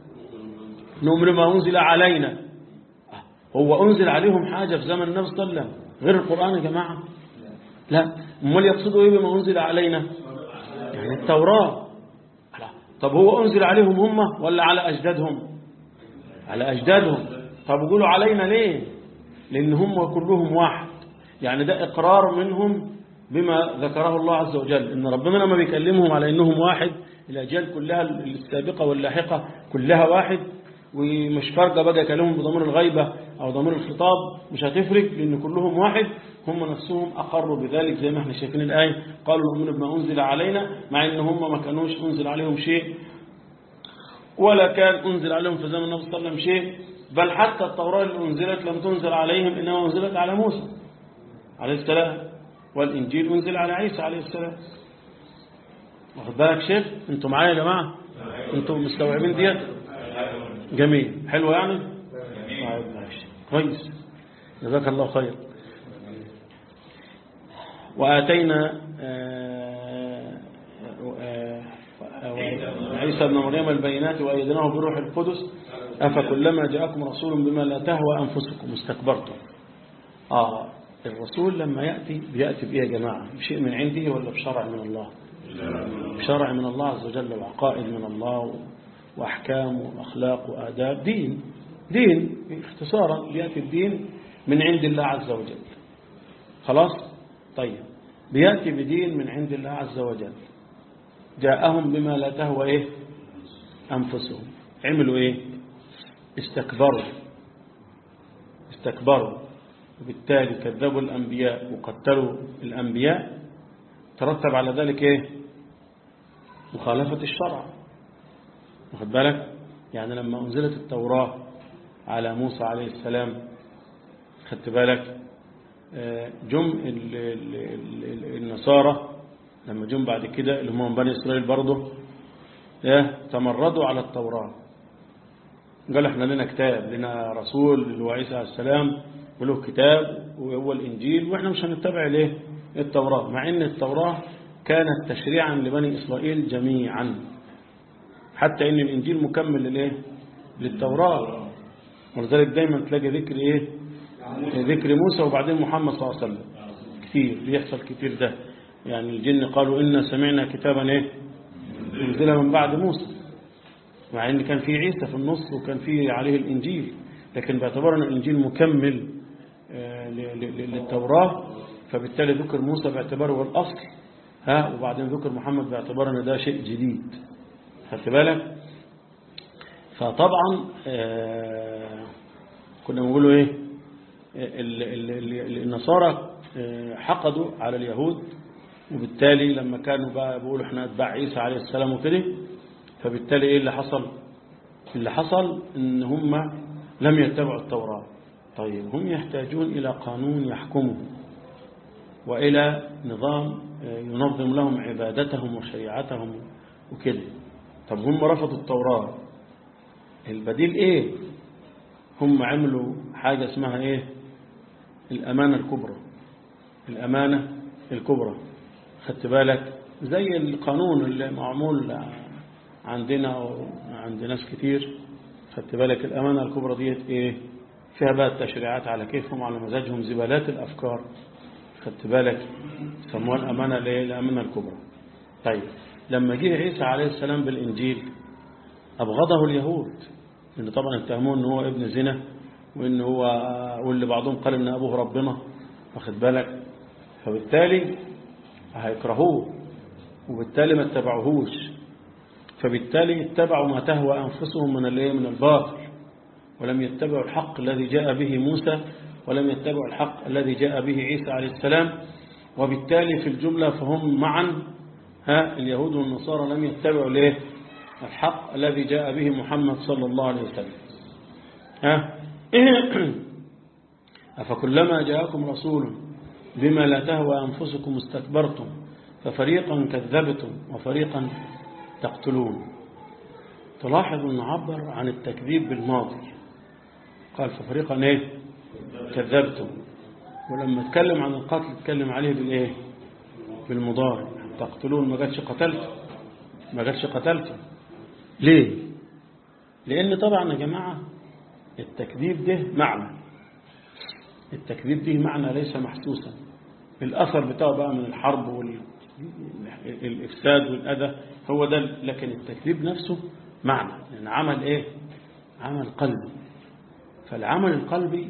نؤمن ما أنزل علينا هو أنزل عليهم حاجة في زمن النبي صلى الله عليه وسلم غير القرآن يا جماعة لا امال يقصدوا إيه بما أنزل علينا يعني التوراة طب هو أنزل عليهم هم ولا على أجدادهم على أجدادهم طب يقولوا علينا ليه لأن هم كلهم واحد يعني ده إقرار منهم بما ذكره الله عز وجل إن ربنا لما بيكلمهم على إنهم واحد الأجيال كلها السابقة واللاحقة كلها واحد ومش فارقة بقى كلامهم بضمير الغيبة أو ضمير الخطاب مش هتفرق لأن كلهم واحد هم نفسهم أقروا بذلك زي ما احنا شايفين الآية قالوا نؤمن بما أنزل علينا مع إن هم ما كانوش أنزل عليهم شيء ولا كان أنزل عليهم في زمن النبي صلى الله عليه وسلم شيء بل حتى التوراة اللي أنزلت لم تنزل عليهم إنما أنزلت على موسى عليه السلام والإنجيل أنزل على عيسى عليه السلام واخد بالك شيخ انتوا معايا يا جماعة انتوا مستوعبين ديت جميل حلو يعني طيب ماشي كويس جزاك الله خير وآتينا آه، آه، آه، عيسى بن مريم البينات وأيدناه بروح القدس أفكلما جاءكم رسول بما لا تهوى أنفسكم استكبرتم آه الرسول لما يأتي بيأتي بإيه يا جماعة بشيء من عنده ولا بشرع من الله بشرع من الله عز وجل وعقائد من الله وأحكام وأخلاق وآداب دين دين اختصارا بيأتي الدين من عند الله عز وجل خلاص طيب بيأتي بدين من عند الله عز وجل جاءهم بما لا تهوى إيه أنفسهم عملوا إيه استكبروا استكبروا وبالتالي كذبوا الأنبياء وقتلوا الأنبياء ترتب على ذلك إيه مخالفة الشرع واخد بالك يعني لما أنزلت التوراة على موسى عليه السلام خدت بالك آه، جم ال- ال- ال- النصارى لما جم بعد كده اللي هم من بني إسرائيل برضه إيه، تمردوا على التوراة قال احنا لنا كتاب لنا رسول اللي هو عيسى عليه السلام وله كتاب وهو الإنجيل واحنا مش هنتبع ليه التوراة مع ان التوراة كانت تشريعا لبني إسرائيل جميعا حتى ان الإنجيل مكمل للايه للتوراة ولذلك دايما تلاقي ذكر ايه ذكر موسى وبعدين محمد صلى الله عليه وسلم كتير بيحصل كتير ده يعني الجن قالوا إنا سمعنا كتابا ايه انزل من بعد موسى مع ان كان في عيسى في النص وكان في عليه الإنجيل لكن باعتبار ان الإنجيل مكمل آه، ل- ل- للتوراة فبالتالي ذكر موسى باعتباره هو الأصل ها وبعدين ذكر محمد باعتبار ان ده شيء جديد خدت بالك فطبعا آه، كنا بنقولوا ايه ال- ال- ال- النصارى آه، حقدوا على اليهود وبالتالي لما كانوا بقى بيقولوا احنا اتباع عيسى عليه السلام وكده فبالتالي ايه اللي حصل اللي حصل ان هم لم يتبعوا التوراة طيب هم يحتاجون إلى قانون يحكمهم وإلى نظام آه، ينظم لهم عبادتهم وشريعتهم وكده طب هم رفضوا التوراة البديل ايه هم عملوا حاجة اسمها ايه الأمانة الكبرى الأمانة الكبرى خدت بالك زي القانون اللي معمول عندنا وعند ناس كتير خدت بالك الأمانة الكبرى ديت ايه فيها بقى التشريعات على كيفهم على مزاجهم زبالات الأفكار خدت بالك سموها الأمانة الايه الأمانة الكبرى طيب لما جه عيسى عليه السلام بالإنجيل أبغضه اليهود لأن طبعا اتهموه أنه هو ابن زنا وأنه هو واللي بعضهم قال أن أبوه ربنا واخد بالك فبالتالي هيكرهوه وبالتالي ما اتبعوهوش فبالتالي اتبعوا ما تهوى أنفسهم من الايه من الباطل ولم يتبعوا الحق الذي جاء به موسى ولم يتبعوا الحق الذي جاء به عيسى عليه السلام وبالتالي في الجملة فهم معا ها اليهود والنصارى لم يتبعوا ليه الحق الذي جاء به محمد صلى الله عليه وسلم ها أفكلما جاءكم رسول بما لا تهوى أنفسكم استكبرتم ففريقا كذبتم وفريقا تقتلون تلاحظ أن عبر عن التكذيب بالماضي قال ففريقا ايه كذبتم ولما اتكلم عن القتل اتكلم عليه بالايه بالمضارع تقتلون ما قالش قتلت ما قالش قتلت ليه لان طبعا يا جماعة التكذيب ده معنى التكذيب ده معنى ليس محسوسا الأثر بتاعه بقى من الحرب والإفساد والأذى هو ده لكن التكذيب نفسه معنى يعني عمل إيه عمل قلبي فالعمل القلبي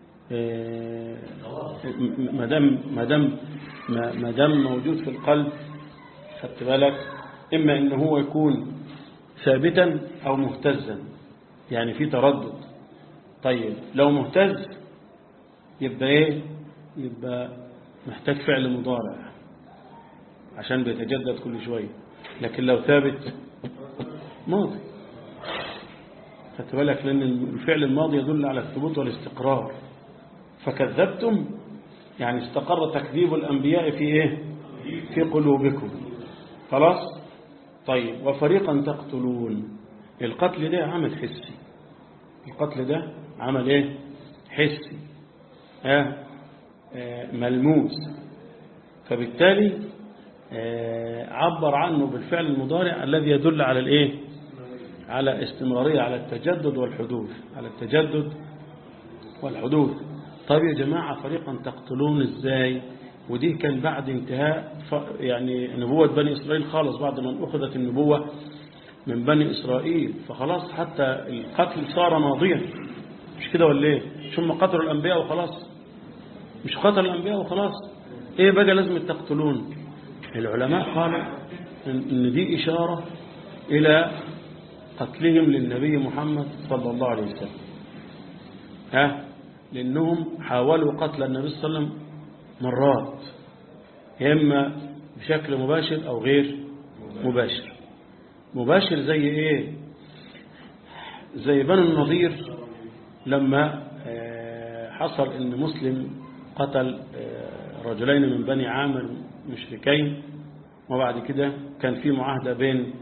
ما دام ما دام ما دام موجود في القلب خدت بالك إما إن هو يكون ثابتا أو مهتزا يعني في تردد طيب لو مهتز يبقى إيه يبقى محتاج فعل مضارع عشان بيتجدد كل شوية لكن لو ثابت ماضي خدت بالك لأن الفعل الماضي يدل على الثبوت والاستقرار فكذبتم يعني استقر تكذيب الأنبياء في إيه في قلوبكم خلاص طيب وفريقا تقتلون القتل ده عمل حسي القتل ده عمل ايه حسي آه آه ملموس فبالتالي آه عبر عنه بالفعل المضارع الذي يدل على الايه على استمرارية على التجدد والحدوث على التجدد والحدوث طيب يا جماعة فريقا تقتلون ازاي ودي كان بعد انتهاء يعني نبوة بني إسرائيل خالص بعد ما أخذت النبوة من بني إسرائيل فخلاص حتى القتل صار ماضيا مش كده ولا ايه ثم قتلوا الأنبياء وخلاص مش قتل الأنبياء وخلاص ايه بقى لازم تقتلون العلماء قالوا ان دي إشارة إلى قتلهم للنبي محمد صلى الله عليه وسلم ها لأنهم حاولوا قتل النبي صلى الله عليه وسلم مرات إما بشكل مباشر أو غير مباشر مباشر زي إيه زي بنو النظير لما حصل ان مسلم قتل رجلين من بني عامر مشركين وبعد كده كان في معاهدة بين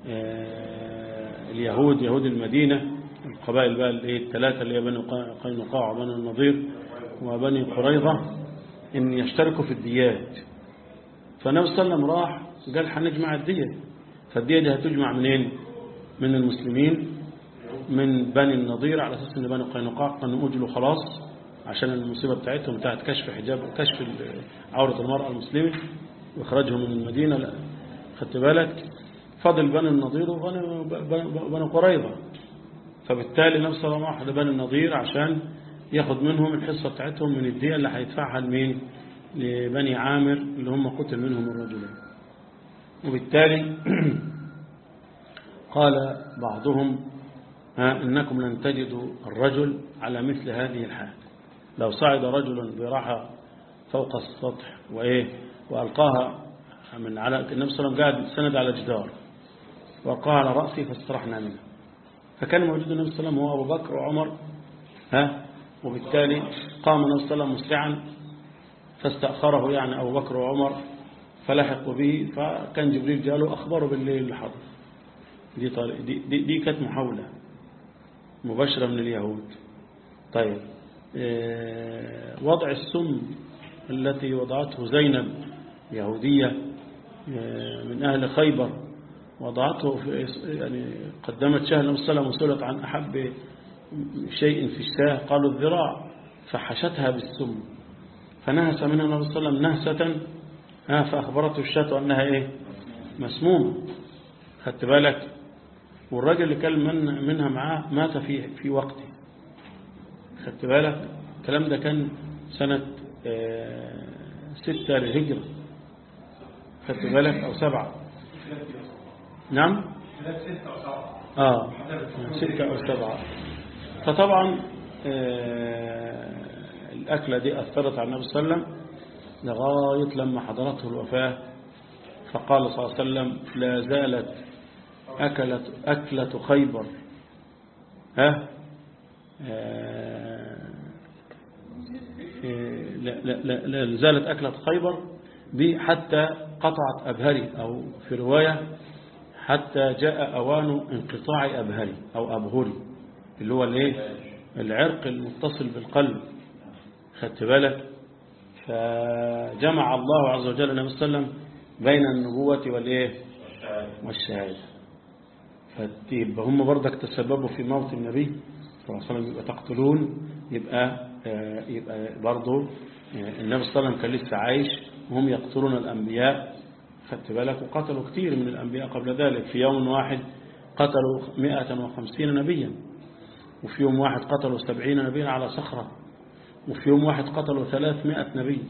اليهود يهود المدينة القبائل بقى الثلاثة اللي هي بني قينقاع وبني النضير وبني قريظة ان يشتركوا في الديات فالنبي صلى الله عليه وسلم راح قال هنجمع الدية فالدية دي هتجمع منين من المسلمين من بني النضير على أساس أن بني قينقاع كانوا أجلوا خلاص عشان المصيبة بتاعتهم بتاعت كشف حجاب كشف عورة المرأة المسلمة وإخراجهم من المدينة لا خدت بالك فضل بني النضير وبني قريظة فبالتالي النبي صلى الله عليه وسلم بني النضير عشان ياخد منهم الحصة بتاعتهم من الدية اللي هيدفعها لمين لبني عامر اللي هم قتل منهم الرجلين وبالتالي قال بعضهم ها إنكم لن تجدوا الرجل على مثل هذه الحال لو صعد رجل براحة فوق السطح وإيه وألقاها من على النبي صلى الله عليه وسلم قاعد سند على جدار وألقاها على رأسي فاسترحنا منه فكان موجود النبي صلى الله عليه وسلم هو أبو بكر وعمر ها وبالتالي قام النبي صلى الله عليه وسلم مسرعا فاستأخره يعني أبو بكر وعمر فلحقوا به فكان جبريل جاله أخبره بالليل اللي حضر دي, دي, دي, دي كانت محاولة مباشرة من اليهود طيب وضع السم التي وضعته زينب يهودية من أهل خيبر وضعته في يعني قدمت شاه النبي صلى الله عليه وسلم وسئلت عن أحب شيء في الشاه قالوا الذراع فحشتها بالسم فنهس منها النبي صلى الله عليه وسلم نهسة فأخبرته الشاة أنها إيه مسمومة خدت بالك والراجل اللي كان من منها معاه مات في في وقته خدت بالك الكلام ده كان سنة ستة للهجرة خدت بالك أو سبعة نعم آه ستة أو سبعة فطبعا الأكلة دي أثرت على النبي صلى الله عليه وسلم لغاية لما حضرته الوفاة فقال صلى الله عليه وسلم لا زالت أكلت أكلة خيبر ها لا, لا, لا, لا زالت أكلة خيبر دي حتى قطعت أبهري أو في رواية حتى جاء أوان انقطاع أبهري أو أبهري اللي هو الايه العرق المتصل بالقلب خدت بالك فجمع الله عز وجل النبي صلى الله عليه وسلم بين النبوة والإيه والشهادة فيبقى هم برضك تسببوا في موت النبي صلى الله عليه وسلم يبقى تقتلون يبقى يبقى برضه النبي صلى الله عليه وسلم كان لسه عايش وهم يقتلون الأنبياء خدت بالك وقتلوا كثير من الأنبياء قبل ذلك في يوم واحد قتلوا 150 نبيا وفي يوم واحد قتلوا 70 نبيا على صخرة وفي يوم واحد قتلوا 300 نبي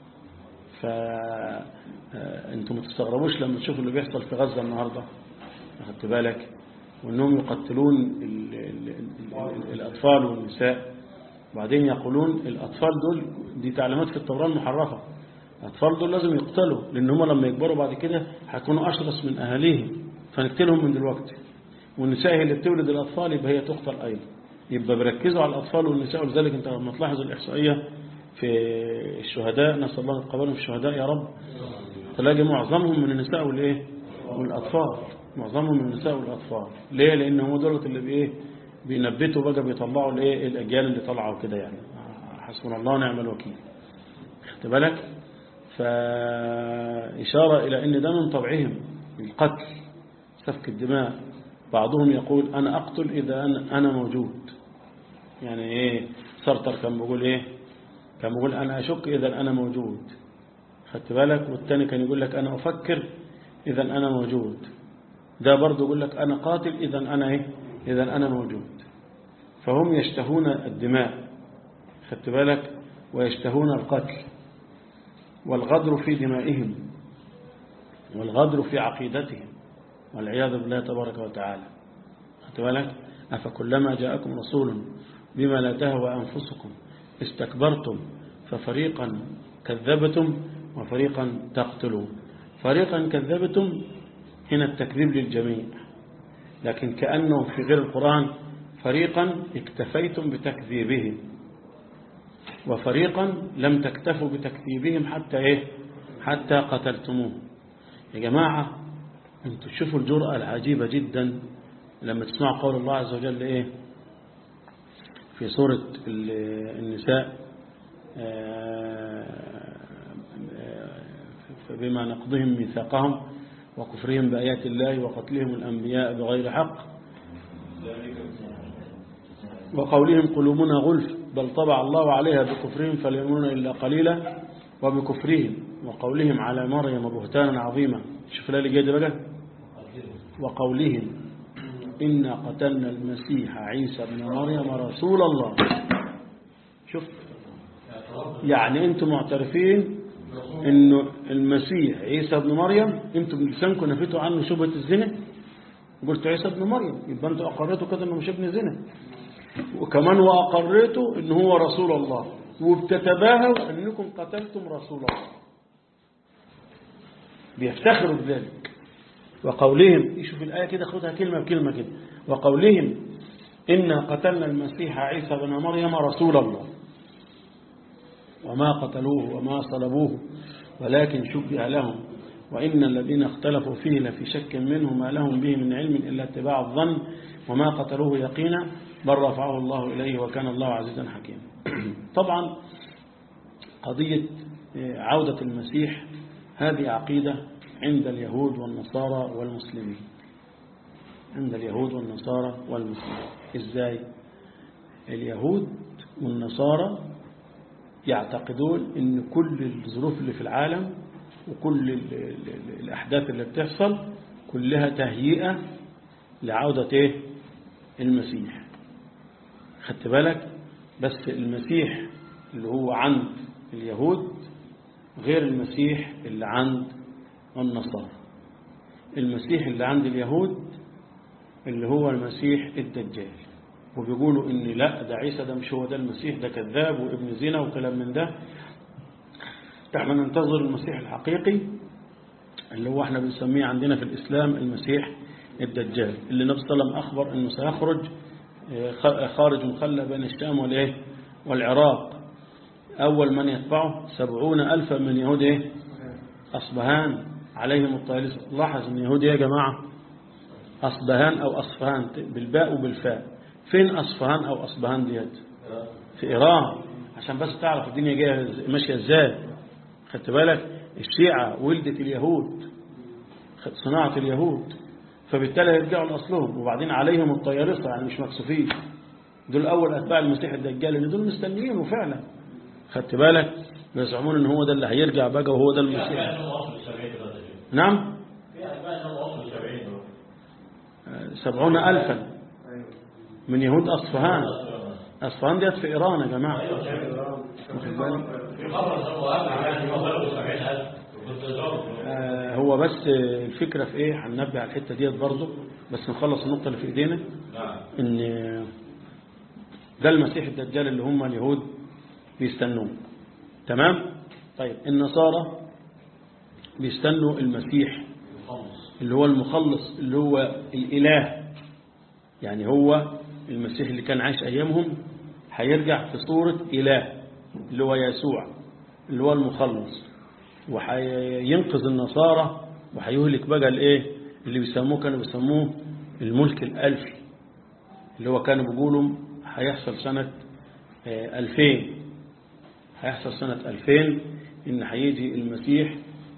فأنتم ما تستغربوش لما تشوفوا اللي بيحصل في غزة النهاردة أخذت بالك وأنهم يقتلون ال ال ال الأطفال والنساء وبعدين يقولون الأطفال دول دي تعليمات في التوراة المحرفة الأطفال دول لازم يقتلوا لأن هم لما يكبروا بعد كده هيكونوا أشرس من أهاليهم فنقتلهم من دلوقتي والنساء هي اللي بتولد الأطفال يبقى هي تقتل أيضا يبقى بيركزوا على الأطفال والنساء ولذلك أنت لما تلاحظ الإحصائية في الشهداء نسأل الله يتقبلهم في الشهداء يا رب تلاقي معظمهم من النساء والإيه والأطفال معظمهم من النساء والأطفال ليه لأن هم دولة اللي بإيه بينبتوا بقى بيطلعوا الإيه الأجيال اللي طلعوا كده يعني حسبنا الله ونعم الوكيل خدت بالك فإشارة إلى أن ده من طبعهم القتل سفك الدماء بعضهم يقول أنا أقتل إذا أنا, أنا موجود يعني إيه سرطر كان بيقول إيه كان بيقول أنا أشك إذا أنا موجود خدت بالك والتاني كان يقول لك أنا أفكر إذا أنا موجود ده برضه يقول لك أنا قاتل إذا أنا إيه إذا أنا موجود فهم يشتهون الدماء خدت بالك ويشتهون القتل والغدر في دمائهم والغدر في عقيدتهم والعياذ بالله تبارك وتعالى خدت بالك أفكلما جاءكم رسول بما لا تهوى أنفسكم استكبرتم ففريقا كذبتم وفريقا تقتلون فريقا كذبتم هنا التكذيب للجميع لكن كأنه في غير القرآن فريقا اكتفيتم بتكذيبهم وفريقا لم تكتفوا بتكذيبهم حتى ايه حتى قتلتموه يا جماعة انتوا تشوفوا الجرأة العجيبة جدا لما تسمعوا قول الله عز وجل ايه في سورة النساء بما نقضهم ميثاقهم وكفرهم بآيات الله وقتلهم الأنبياء بغير حق وقولهم قلوبنا غلف بل طبع الله عليها بكفرهم فليؤمنون إلا قليلا وبكفرهم وقولهم على مريم بهتانا عظيما شوف لا جاي بقى وقولهم إنا قتلنا المسيح عيسى بن مريم رسول الله شوف يعني انتم معترفين انه المسيح عيسى بن مريم انتم بلسانكم نفيتوا عنه شبهة الزنا قلت عيسى بن مريم يبقى انتوا اقريتوا كده انه مش ابن زنا وكمان واقريتوا ان هو رسول الله وبتتباهوا انكم قتلتم رسول الله بيفتخروا بذلك وقولهم يشوف الآية كده خدها كلمة بكلمة كده وقولهم إنا قتلنا المسيح عيسى بن مريم رسول الله وما قتلوه وما صلبوه ولكن شبه لهم وإن الذين اختلفوا فيه لفي شك منه ما لهم به من علم إلا اتباع الظن وما قتلوه يقينا بل رفعه الله إليه وكان الله عزيزا حكيما طبعا قضية عودة المسيح هذه عقيدة عند اليهود والنصارى والمسلمين عند اليهود والنصارى والمسلمين إزاي اليهود والنصارى يعتقدون ان كل الظروف اللي في العالم وكل الأحداث اللي بتحصل كلها تهيئة لعودة إيه؟ المسيح خدت بالك بس المسيح اللي هو عند اليهود غير المسيح اللي عند النصارى المسيح اللي عند اليهود اللي هو المسيح الدجال وبيقولوا ان لا ده عيسى ده مش هو ده المسيح ده كذاب وابن زنا وكلام من ده احنا ننتظر المسيح الحقيقي اللي هو احنا بنسميه عندنا في الإسلام المسيح الدجال اللي النبي صلى الله عليه وسلم أخبر أنه سيخرج خارج مخلى بين الشام والإيه والعراق أول من يتبعه سبعون ألفا من يهود إيه أصبهان عليهم الطيالس لاحظ أن يهود يا جماعة أصبهان أو أصفهان بالباء وبالفاء فين أصفهان أو أصبهان ديت في إيران عشان بس تعرف الدنيا جايه ماشيه ازاي خدت بالك الشيعة ولدت اليهود صناعة اليهود فبالتالي يرجعوا لأصلهم وبعدين عليهم الطيارسة يعني مش مكسوفين دول أول أتباع المسيح الدجال اللي دول مستنيينه فعلا خدت بالك يزعمون ان هو ده اللي هيرجع بقى وهو ده المسيح نعم سبعون ألفا من يهود أصفهان أصفهان ديت في إيران يا جماعة واخد بالك آه هو بس الفكرة في ايه هننبه على الحتة ديت برضه بس نخلص النقطة اللي في ايدينا ان ده المسيح الدجال اللي هم اليهود بيستنوه تمام طيب النصارى بيستنوا المسيح اللي هو المخلص اللي هو الإله يعني هو المسيح اللي كان عايش أيامهم هيرجع في صورة إله اللي هو يسوع اللي هو المخلص وهينقذ النصارى وهيهلك بقى الايه اللي بيسموه كانوا بيسموه الملك الألفي اللي هو كانوا بيقولوا هيحصل سنة آه، 2000 هيحصل سنة 2000 إن هيجي المسيح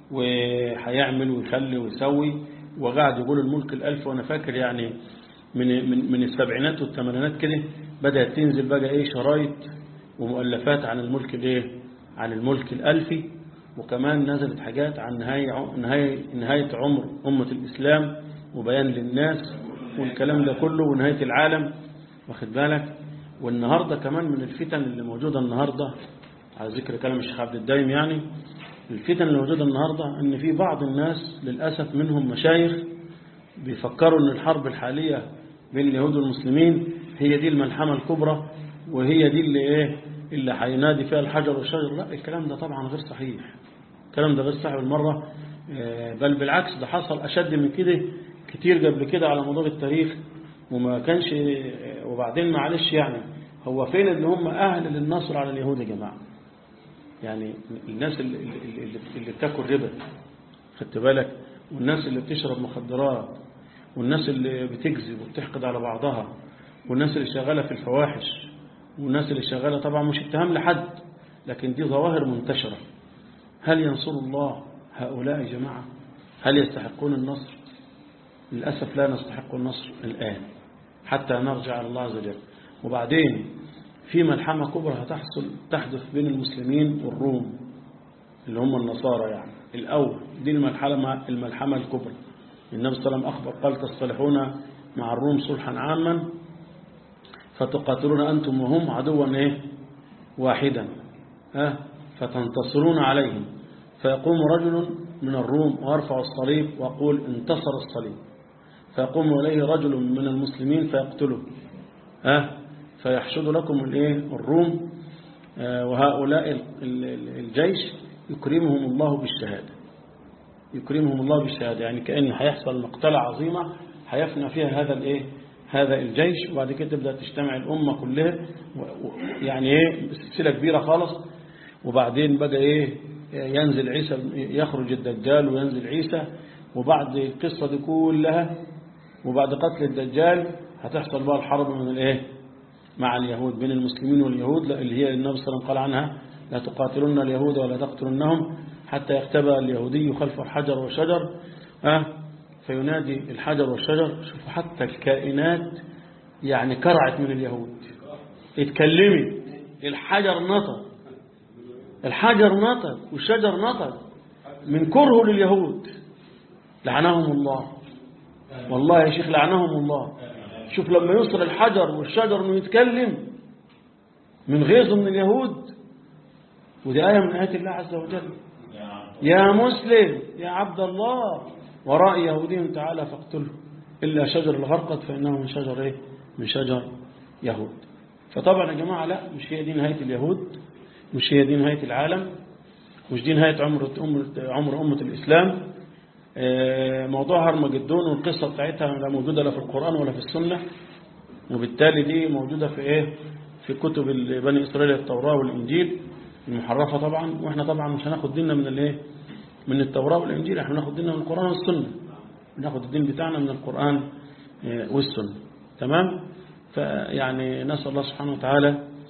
وهيعمل ويخلي ويسوي وقاعد يقول الملك الألف وأنا فاكر يعني من من من السبعينات والثمانينات كده بدأت تنزل بقى إيه شرايط ومؤلفات عن الملك الإيه عن الملك الألفي وكمان نزلت حاجات عن نهاية ع- نهاية نهاية عمر أمة الإسلام وبيان للناس والكلام ده كله ونهاية العالم واخد بالك والنهاردة كمان من الفتن اللي موجودة النهاردة على ذكر كلام الشيخ عبد الدايم يعني الفتن اللي موجودة النهاردة ان في بعض الناس للأسف منهم مشايخ بيفكروا ان الحرب الحالية بين اليهود والمسلمين هي دي الملحمة الكبرى وهي دي اللي ايه اللي هينادي فيها الحجر والشجر لا الكلام ده طبعا غير صحيح الكلام ده غير صحيح بالمرة آه، بل بالعكس ده حصل أشد من كده كتير قبل كده على مدار التاريخ وما كانش آه، وبعدين معلش يعني هو فين اللي هم أهل للنصر على اليهود يا جماعة يعني الناس اللي, اللي, اللي, اللي بتاكل ربا خدت بالك والناس اللي بتشرب مخدرات والناس اللي بتكذب وبتحقد على بعضها والناس اللي شغالة في الفواحش والناس اللي شغالة طبعا مش اتهام لحد لكن دي ظواهر منتشرة هل ينصر الله هؤلاء يا جماعة هل يستحقون النصر للأسف لا نستحق النصر الآن حتى نرجع إلى الله عز وجل وبعدين في ملحمة كبرى هتحصل تحدث بين المسلمين والروم اللي هم النصارى يعني الأول دي الملحمة, الملحمة الكبرى النبي صلى الله عليه وسلم أخبر قال تصطلحون مع الروم صلحا عاما فتقاتلون أنتم وهم عدوا إيه واحدا ها فتنتصرون عليهم فيقوم رجل من الروم ويرفع الصليب ويقول انتصر الصليب فيقوم إليه رجل من المسلمين فيقتله ها فيحشد لكم الايه الروم آه، وهؤلاء ال- ال- الجيش يكرمهم الله بالشهادة يكرمهم الله بالشهادة يعني كأن هيحصل مقتلة عظيمة هيفنى فيها هذا الايه هذا الجيش وبعد كده تبدأ تجتمع الأمة كلها و- و- يعني ايه سلسلة كبيرة خالص وبعدين بقى ايه ينزل عيسى يخرج الدجال وينزل عيسى وبعد القصة دي كلها وبعد قتل الدجال هتحصل بقى الحرب من الايه مع اليهود بين المسلمين واليهود لا- اللي هي النبي صلى الله عليه وسلم قال عنها لا تقاتلون اليهود ولا تقتلونهم حتى يختبى اليهودي خلف الحجر والشجر أه فينادي الحجر والشجر شوفوا حتى الكائنات يعني كرعت من اليهود اتكلمت الحجر نطق الحجر نطق والشجر نطق من كره لليهود لعنهم الله والله يا شيخ لعنهم الله شوف لما يوصل الحجر والشجر انه يتكلم من غيظه من اليهود ودي آية من آيات الله عز وجل يا مسلم يا عبد الله وراء يهودي تعالى فاقتله إلا شجر الغرقد فإنه من شجر إيه؟ من شجر يهود فطبعا يا جماعة لا مش هي دي نهاية اليهود مش هي دي نهاية العالم مش دي نهاية عمر عمر أمة الإسلام آه، موضوع هرمجدون والقصة بتاعتها لا موجودة لا في القرآن ولا في السنة وبالتالي دي موجودة في إيه في كتب بني إسرائيل التوراة والإنجيل المحرفة طبعا وإحنا طبعا مش هناخد ديننا من الإيه من التوراة والإنجيل إحنا هناخد ديننا من القرآن والسنة بناخد الدين بتاعنا من القرآن آه، والسنة تمام فيعني نسأل الله سبحانه وتعالى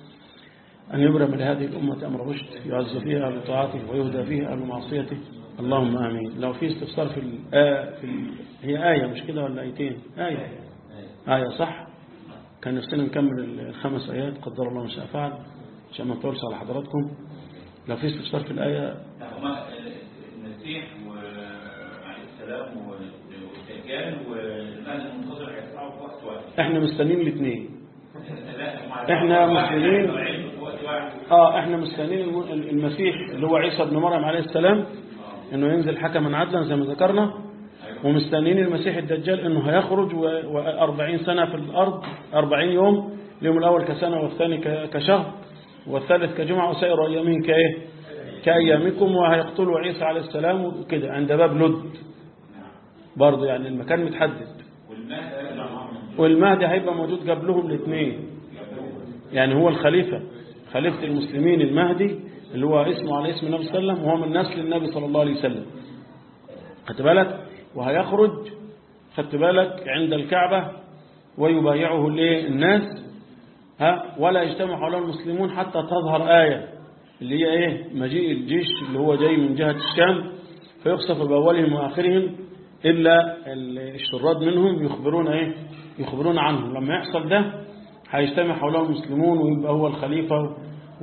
أن يبرم لهذه الأمة أمر رشد يعز فيها أهل طاعته ويهدى فيها أهل معصيته اللهم آمين لو في استفسار في الآية في ال... هي آية مش كده ولا آيتين آية آية صح كان نفسنا نكمل الخمس آيات قدر الله ما شاء فعل عشان ما نطولش على حضراتكم لو في استفسار في الآية هما المسيح وعليه السلام والدجال والمال المنتظر هيطلعوا في وقت واحد احنا مستنيين الاثنين لا، هم إحنا واحد مسلمين. هيطلعوا في وقت واحد اه احنا مستنيين الم- المسيح اللي هو عيسى ابن مريم عليه السلام انه ينزل حكما عدلا زي ما ذكرنا ومستنيين المسيح الدجال انه هيخرج و40 سنة في الارض 40 يوم اليوم الاول كسنة والثاني ك- كشهر والثالث كجمعة وسائر ايامه كايه كايامكم وهيقتلوا عيسى عليه السلام وكده عند باب لد برضه يعني المكان متحدد والمال هيطلع معاهم والمهدي هيبقى موجود قبلهم الاثنين يعني هو الخليفة خليفة المسلمين المهدي اللي هو اسمه على اسم النبي صلى الله عليه وسلم وهو من نسل النبي صلى الله عليه وسلم خدت بالك وهيخرج خدت بالك عند الكعبة ويبايعه الايه الناس ها ولا يجتمع حوله المسلمون حتى تظهر آية اللي هي ايه مجيء الجيش اللي هو جاي من جهة الشام فيخسف بأولهم وآخرهم إلا الشراد منهم يخبرون ايه يخبرون عنهم لما يحصل ده هيجتمع حوله المسلمون ويبقى هو الخليفة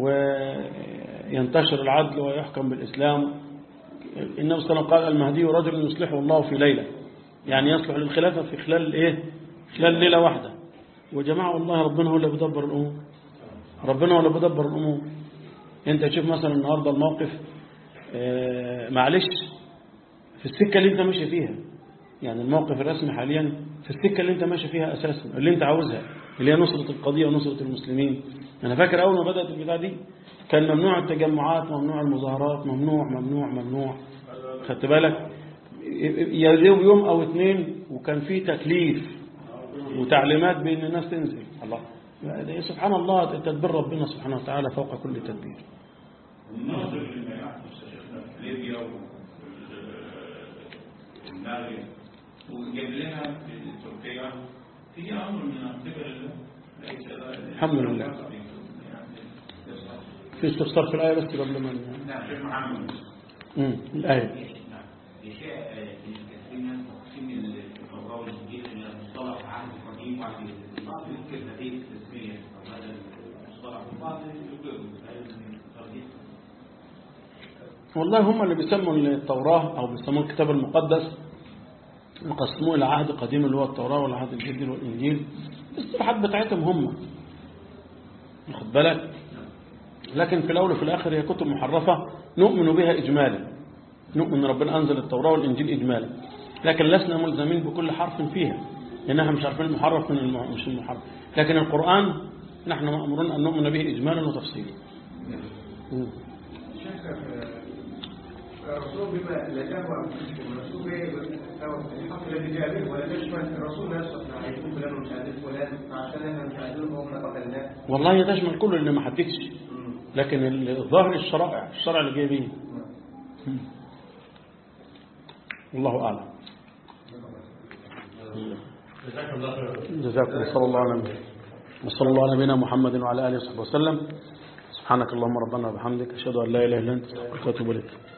وينتشر العدل ويحكم بالإسلام النبي صلى الله عليه وسلم قال المهدي رجل يصلحه الله في ليلة يعني يصلح للخلافة في خلال ايه خلال ليلة واحدة وجماعة والله ربنا هو اللي بيدبر الأمور ربنا هو اللي بيدبر الأمور انت تشوف مثلا النهاردة الموقف اه معلش في السكة اللي انت ماشي فيها يعني الموقف الرسمي حاليا في السكة اللي انت ماشي فيها أساسا اللي انت عاوزها اللي هي نصرة القضية ونصرة المسلمين أنا فاكر أول ما بدأت البتاع دي كان ممنوع التجمعات ممنوع المظاهرات ممنوع ممنوع ممنوع خدت بالك يوم يوم أو اتنين وكان في تكليف وتعليمات بأن الناس تنزل الله سبحان الله تدبير ربنا سبحانه وتعالى فوق كل تدبير الناظر لما يحدث شيخنا في ليبيا والمغرب وجاب لنا في تركيا في امر من قبل الله ليس الحمد لله في استفسار في الآية بس قبل ما نعم شيخ محمد امم الآية نعم بشيء في كثير تقسيم التوراة والإنجيل إلى مصطلح عهد قديم وعهد جديد بعض يذكر هذه التسمية أو هذا المصطلح وبعض يذكر والله هم اللي بيسموا التوراة أو بيسموه الكتاب المقدس يقسموه إلى عهد قديم اللي هو التوراة والعهد الجديد والإنجيل الاصطلاحات بتاعتهم هم واخد بالك لكن في الأول وفي الآخر هي كتب محرفة نؤمن بها إجمالا نؤمن ربنا أنزل التوراة والإنجيل إجمالا لكن لسنا ملزمين بكل حرف فيها لأنها مش عارفين المحرف من الم... مش المحرف لكن القرآن نحن مأمورون أن نؤمن به إجمالا وتفصيلا مم. الرسول بما لجاه الرسول الحق الذي جاء به ولا يشمل الرسول لا يستطيع ان يكون فلان مش عارف فلان فعشان احنا مش عارفين فهم قتلناه والله تشمل كل اللي ما حددش لكن الظاهر الشرائع الشرع اللي جاي بيه والله أعلم جزاكم صلى الله عليه وسلم وصلى الله على نبينا محمد وعلى آله وصحبه وسلم سبحانك اللهم ربنا وبحمدك أشهد أن لا إله إلا أنت أستغفرك وأتوب إليك